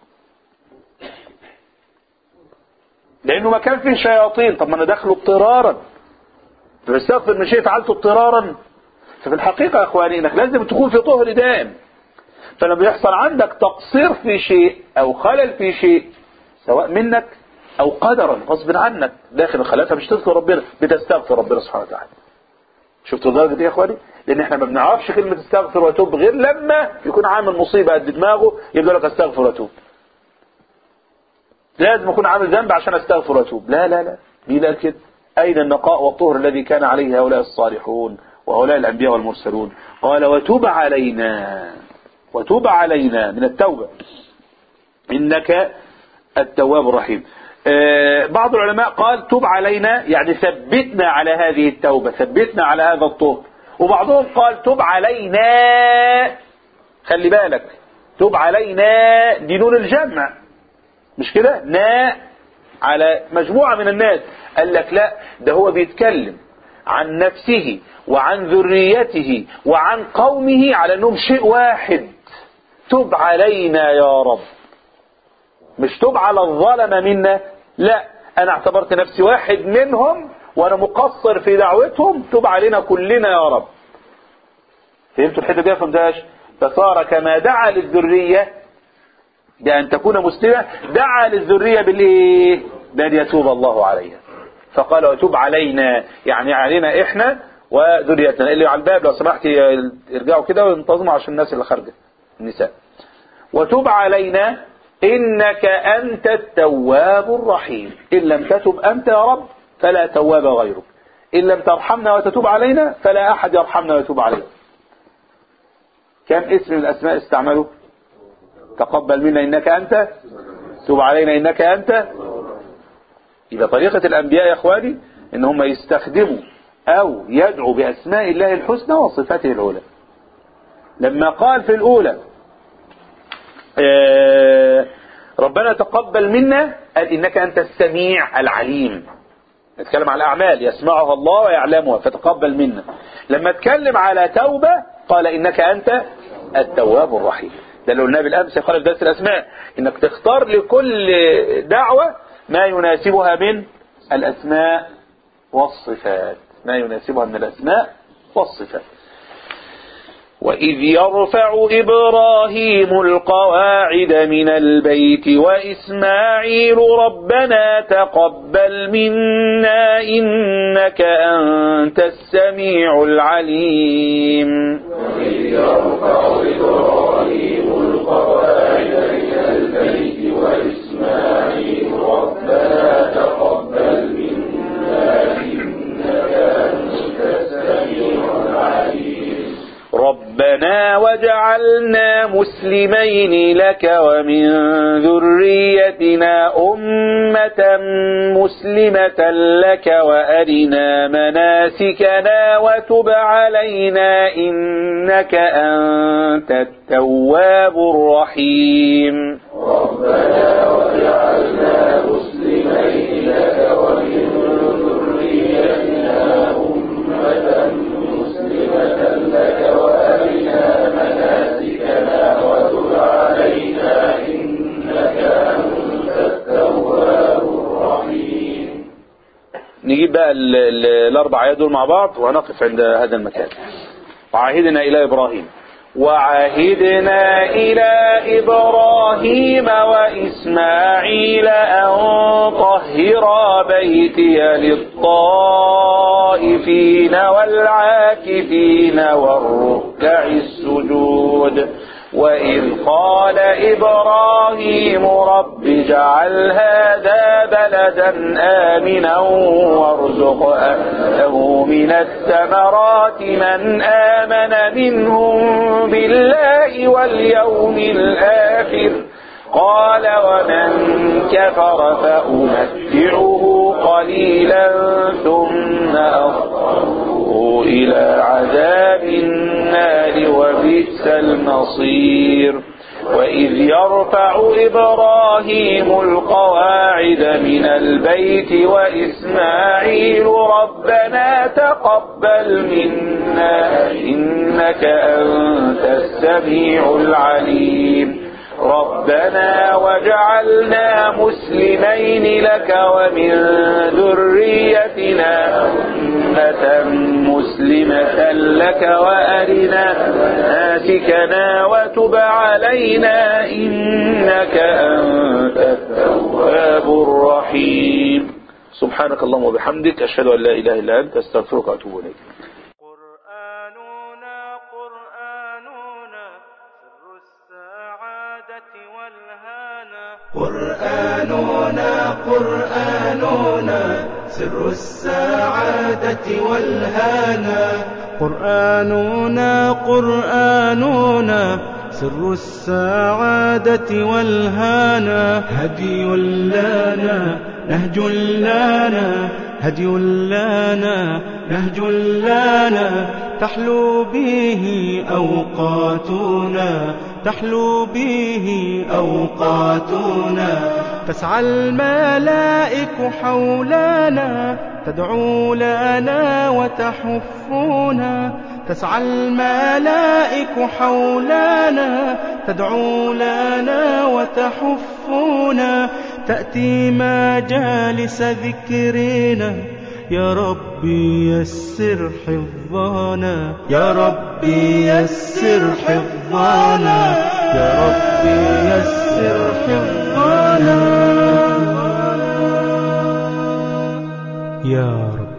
S4: لأنه ما كان فيه شياطين طب ما أنا داخله اضطرارا فبستغفر من شيء فعلته اضطرارا ففي الحقيقة يا إخواني إنك لازم تكون في طهر دائم فلما يحصل عندك تقصير في شيء أو خلل في شيء سواء منك او قدرا غصب عنك داخل الخلاء فمش تذكر ربنا بتستغفر ربنا سبحانه وتعالى شفتوا الدرجه دي يا اخواني لان احنا ما بنعرفش كلمه استغفر واتوب غير لما يكون عامل مصيبه قد دماغه يقول لك استغفر واتوب لازم اكون عامل ذنب عشان استغفر واتوب لا لا لا مين قال كده اين النقاء والطهر الذي كان عليه هؤلاء الصالحون وهؤلاء الانبياء والمرسلون قال وتوب علينا وتوب علينا من التوبه انك التواب الرحيم بعض العلماء قال تب علينا يعني ثبتنا على هذه التوبة ثبتنا على هذا الطهر وبعضهم قال تب علينا خلي بالك تب علينا دي نون الجمع مش كده نا على مجموعة من الناس قال لك لا ده هو بيتكلم عن نفسه وعن ذريته وعن قومه على انهم شيء واحد تب علينا يا رب مش تب على الظلم منا لا انا اعتبرت نفسي واحد منهم وانا مقصر في دعوتهم تب علينا كلنا يا رب فهمتوا الحته دي فهمتهاش فصار كما دعا للذريه بان تكون مسلمه دعا للذريه بالايه بان يتوب الله عليها فقال وتوب علينا يعني علينا احنا وذريتنا اللي على الباب لو سمحت ارجعوا كده وانتظموا عشان الناس اللي خارجه النساء وتوب علينا إنك أنت التواب الرحيم إن لم تتب أنت يا رب فلا تواب غيرك إن لم ترحمنا وتتوب علينا فلا أحد يرحمنا ويتوب علينا كم اسم من الأسماء استعملوا تقبل منا إنك أنت توب علينا إنك أنت إذا طريقة الأنبياء يا إخواني إن هم يستخدموا أو يدعوا بأسماء الله الحسنى وصفاته العلى لما قال في الأولى ربنا تقبل منا قال إنك أنت السميع العليم نتكلم على الأعمال يسمعها الله ويعلمها فتقبل منا لما اتكلم على توبة قال إنك أنت التواب الرحيم ده اللي قلناه بالأمس قال في درس الأسماء إنك تختار لكل دعوة ما يناسبها من الأسماء والصفات ما يناسبها من الأسماء والصفات وإذ يرفع إبراهيم القواعد من البيت وإسماعيل ربنا تقبل منا إنك أنت السميع العليم
S5: وإذ يرفع إبراهيم القواعد من البيت وإسماعيل ربنا تقبل منا إنك أنت السميع العليم
S4: ربنا وجعلنا مسلمين لك ومن ذريتنا أمة مسلمة لك وأرنا مناسكنا وتب علينا إنك أنت التواب الرحيم
S5: ربنا وجعلنا مسلمين لك ومن ذريتنا أمة مسلمة لك وأرنا مناسكنا وتب علينا إنك أنت التواب الرحيم
S4: نجيب بقى ال- ال- الأربع آيات دول مع بعض ونقف عند هذا المكان وعاهدنا إلى إبراهيم وعهدنا إلى إبراهيم وإسماعيل أن طهرا بيتي للطائفين والعاكفين والركع السجود وإذ قال إبراهيم رب اجعل هذا بلدا آمنا وارزق أهله من الثمرات من آمن منهم بالله واليوم الآخر قال ومن كفر فأمتعه قليلا ثم أضطره إلى عذاب النار وبئس المصير وإذ يرفع إبراهيم القواعد من البيت وإسماعيل ربنا تقبل منا إنك أنت السميع العليم ربنا وجعلنا مسلمين لك ومن ذريتنا أمة مسلمة لك وأرنا مناسكنا وتب علينا إنك أنت التواب الرحيم سبحانك اللهم وبحمدك أشهد أن لا إله إلا أنت أستغفرك وأتوب إليك
S1: قرآننا قرآننا سر السعادة والهانا
S7: قرآننا قرآننا سر السعادة والهانا
S1: قرآننا قرآننا سر السعادة والهانا
S7: هدي لنا نهج لنا هدي لنا نهج لنا تحلو به أوقاتنا تحلو به أوقاتنا
S1: تسعى الملائك حولنا تدعو لنا وتحفنا تسعى الملائك حولنا تدعو لنا وتحفنا تأتي مجالس ذكرنا يا ربي يسر حفظنا يا ربي يسر حفظنا يا ربي يسر حفظنا يا رب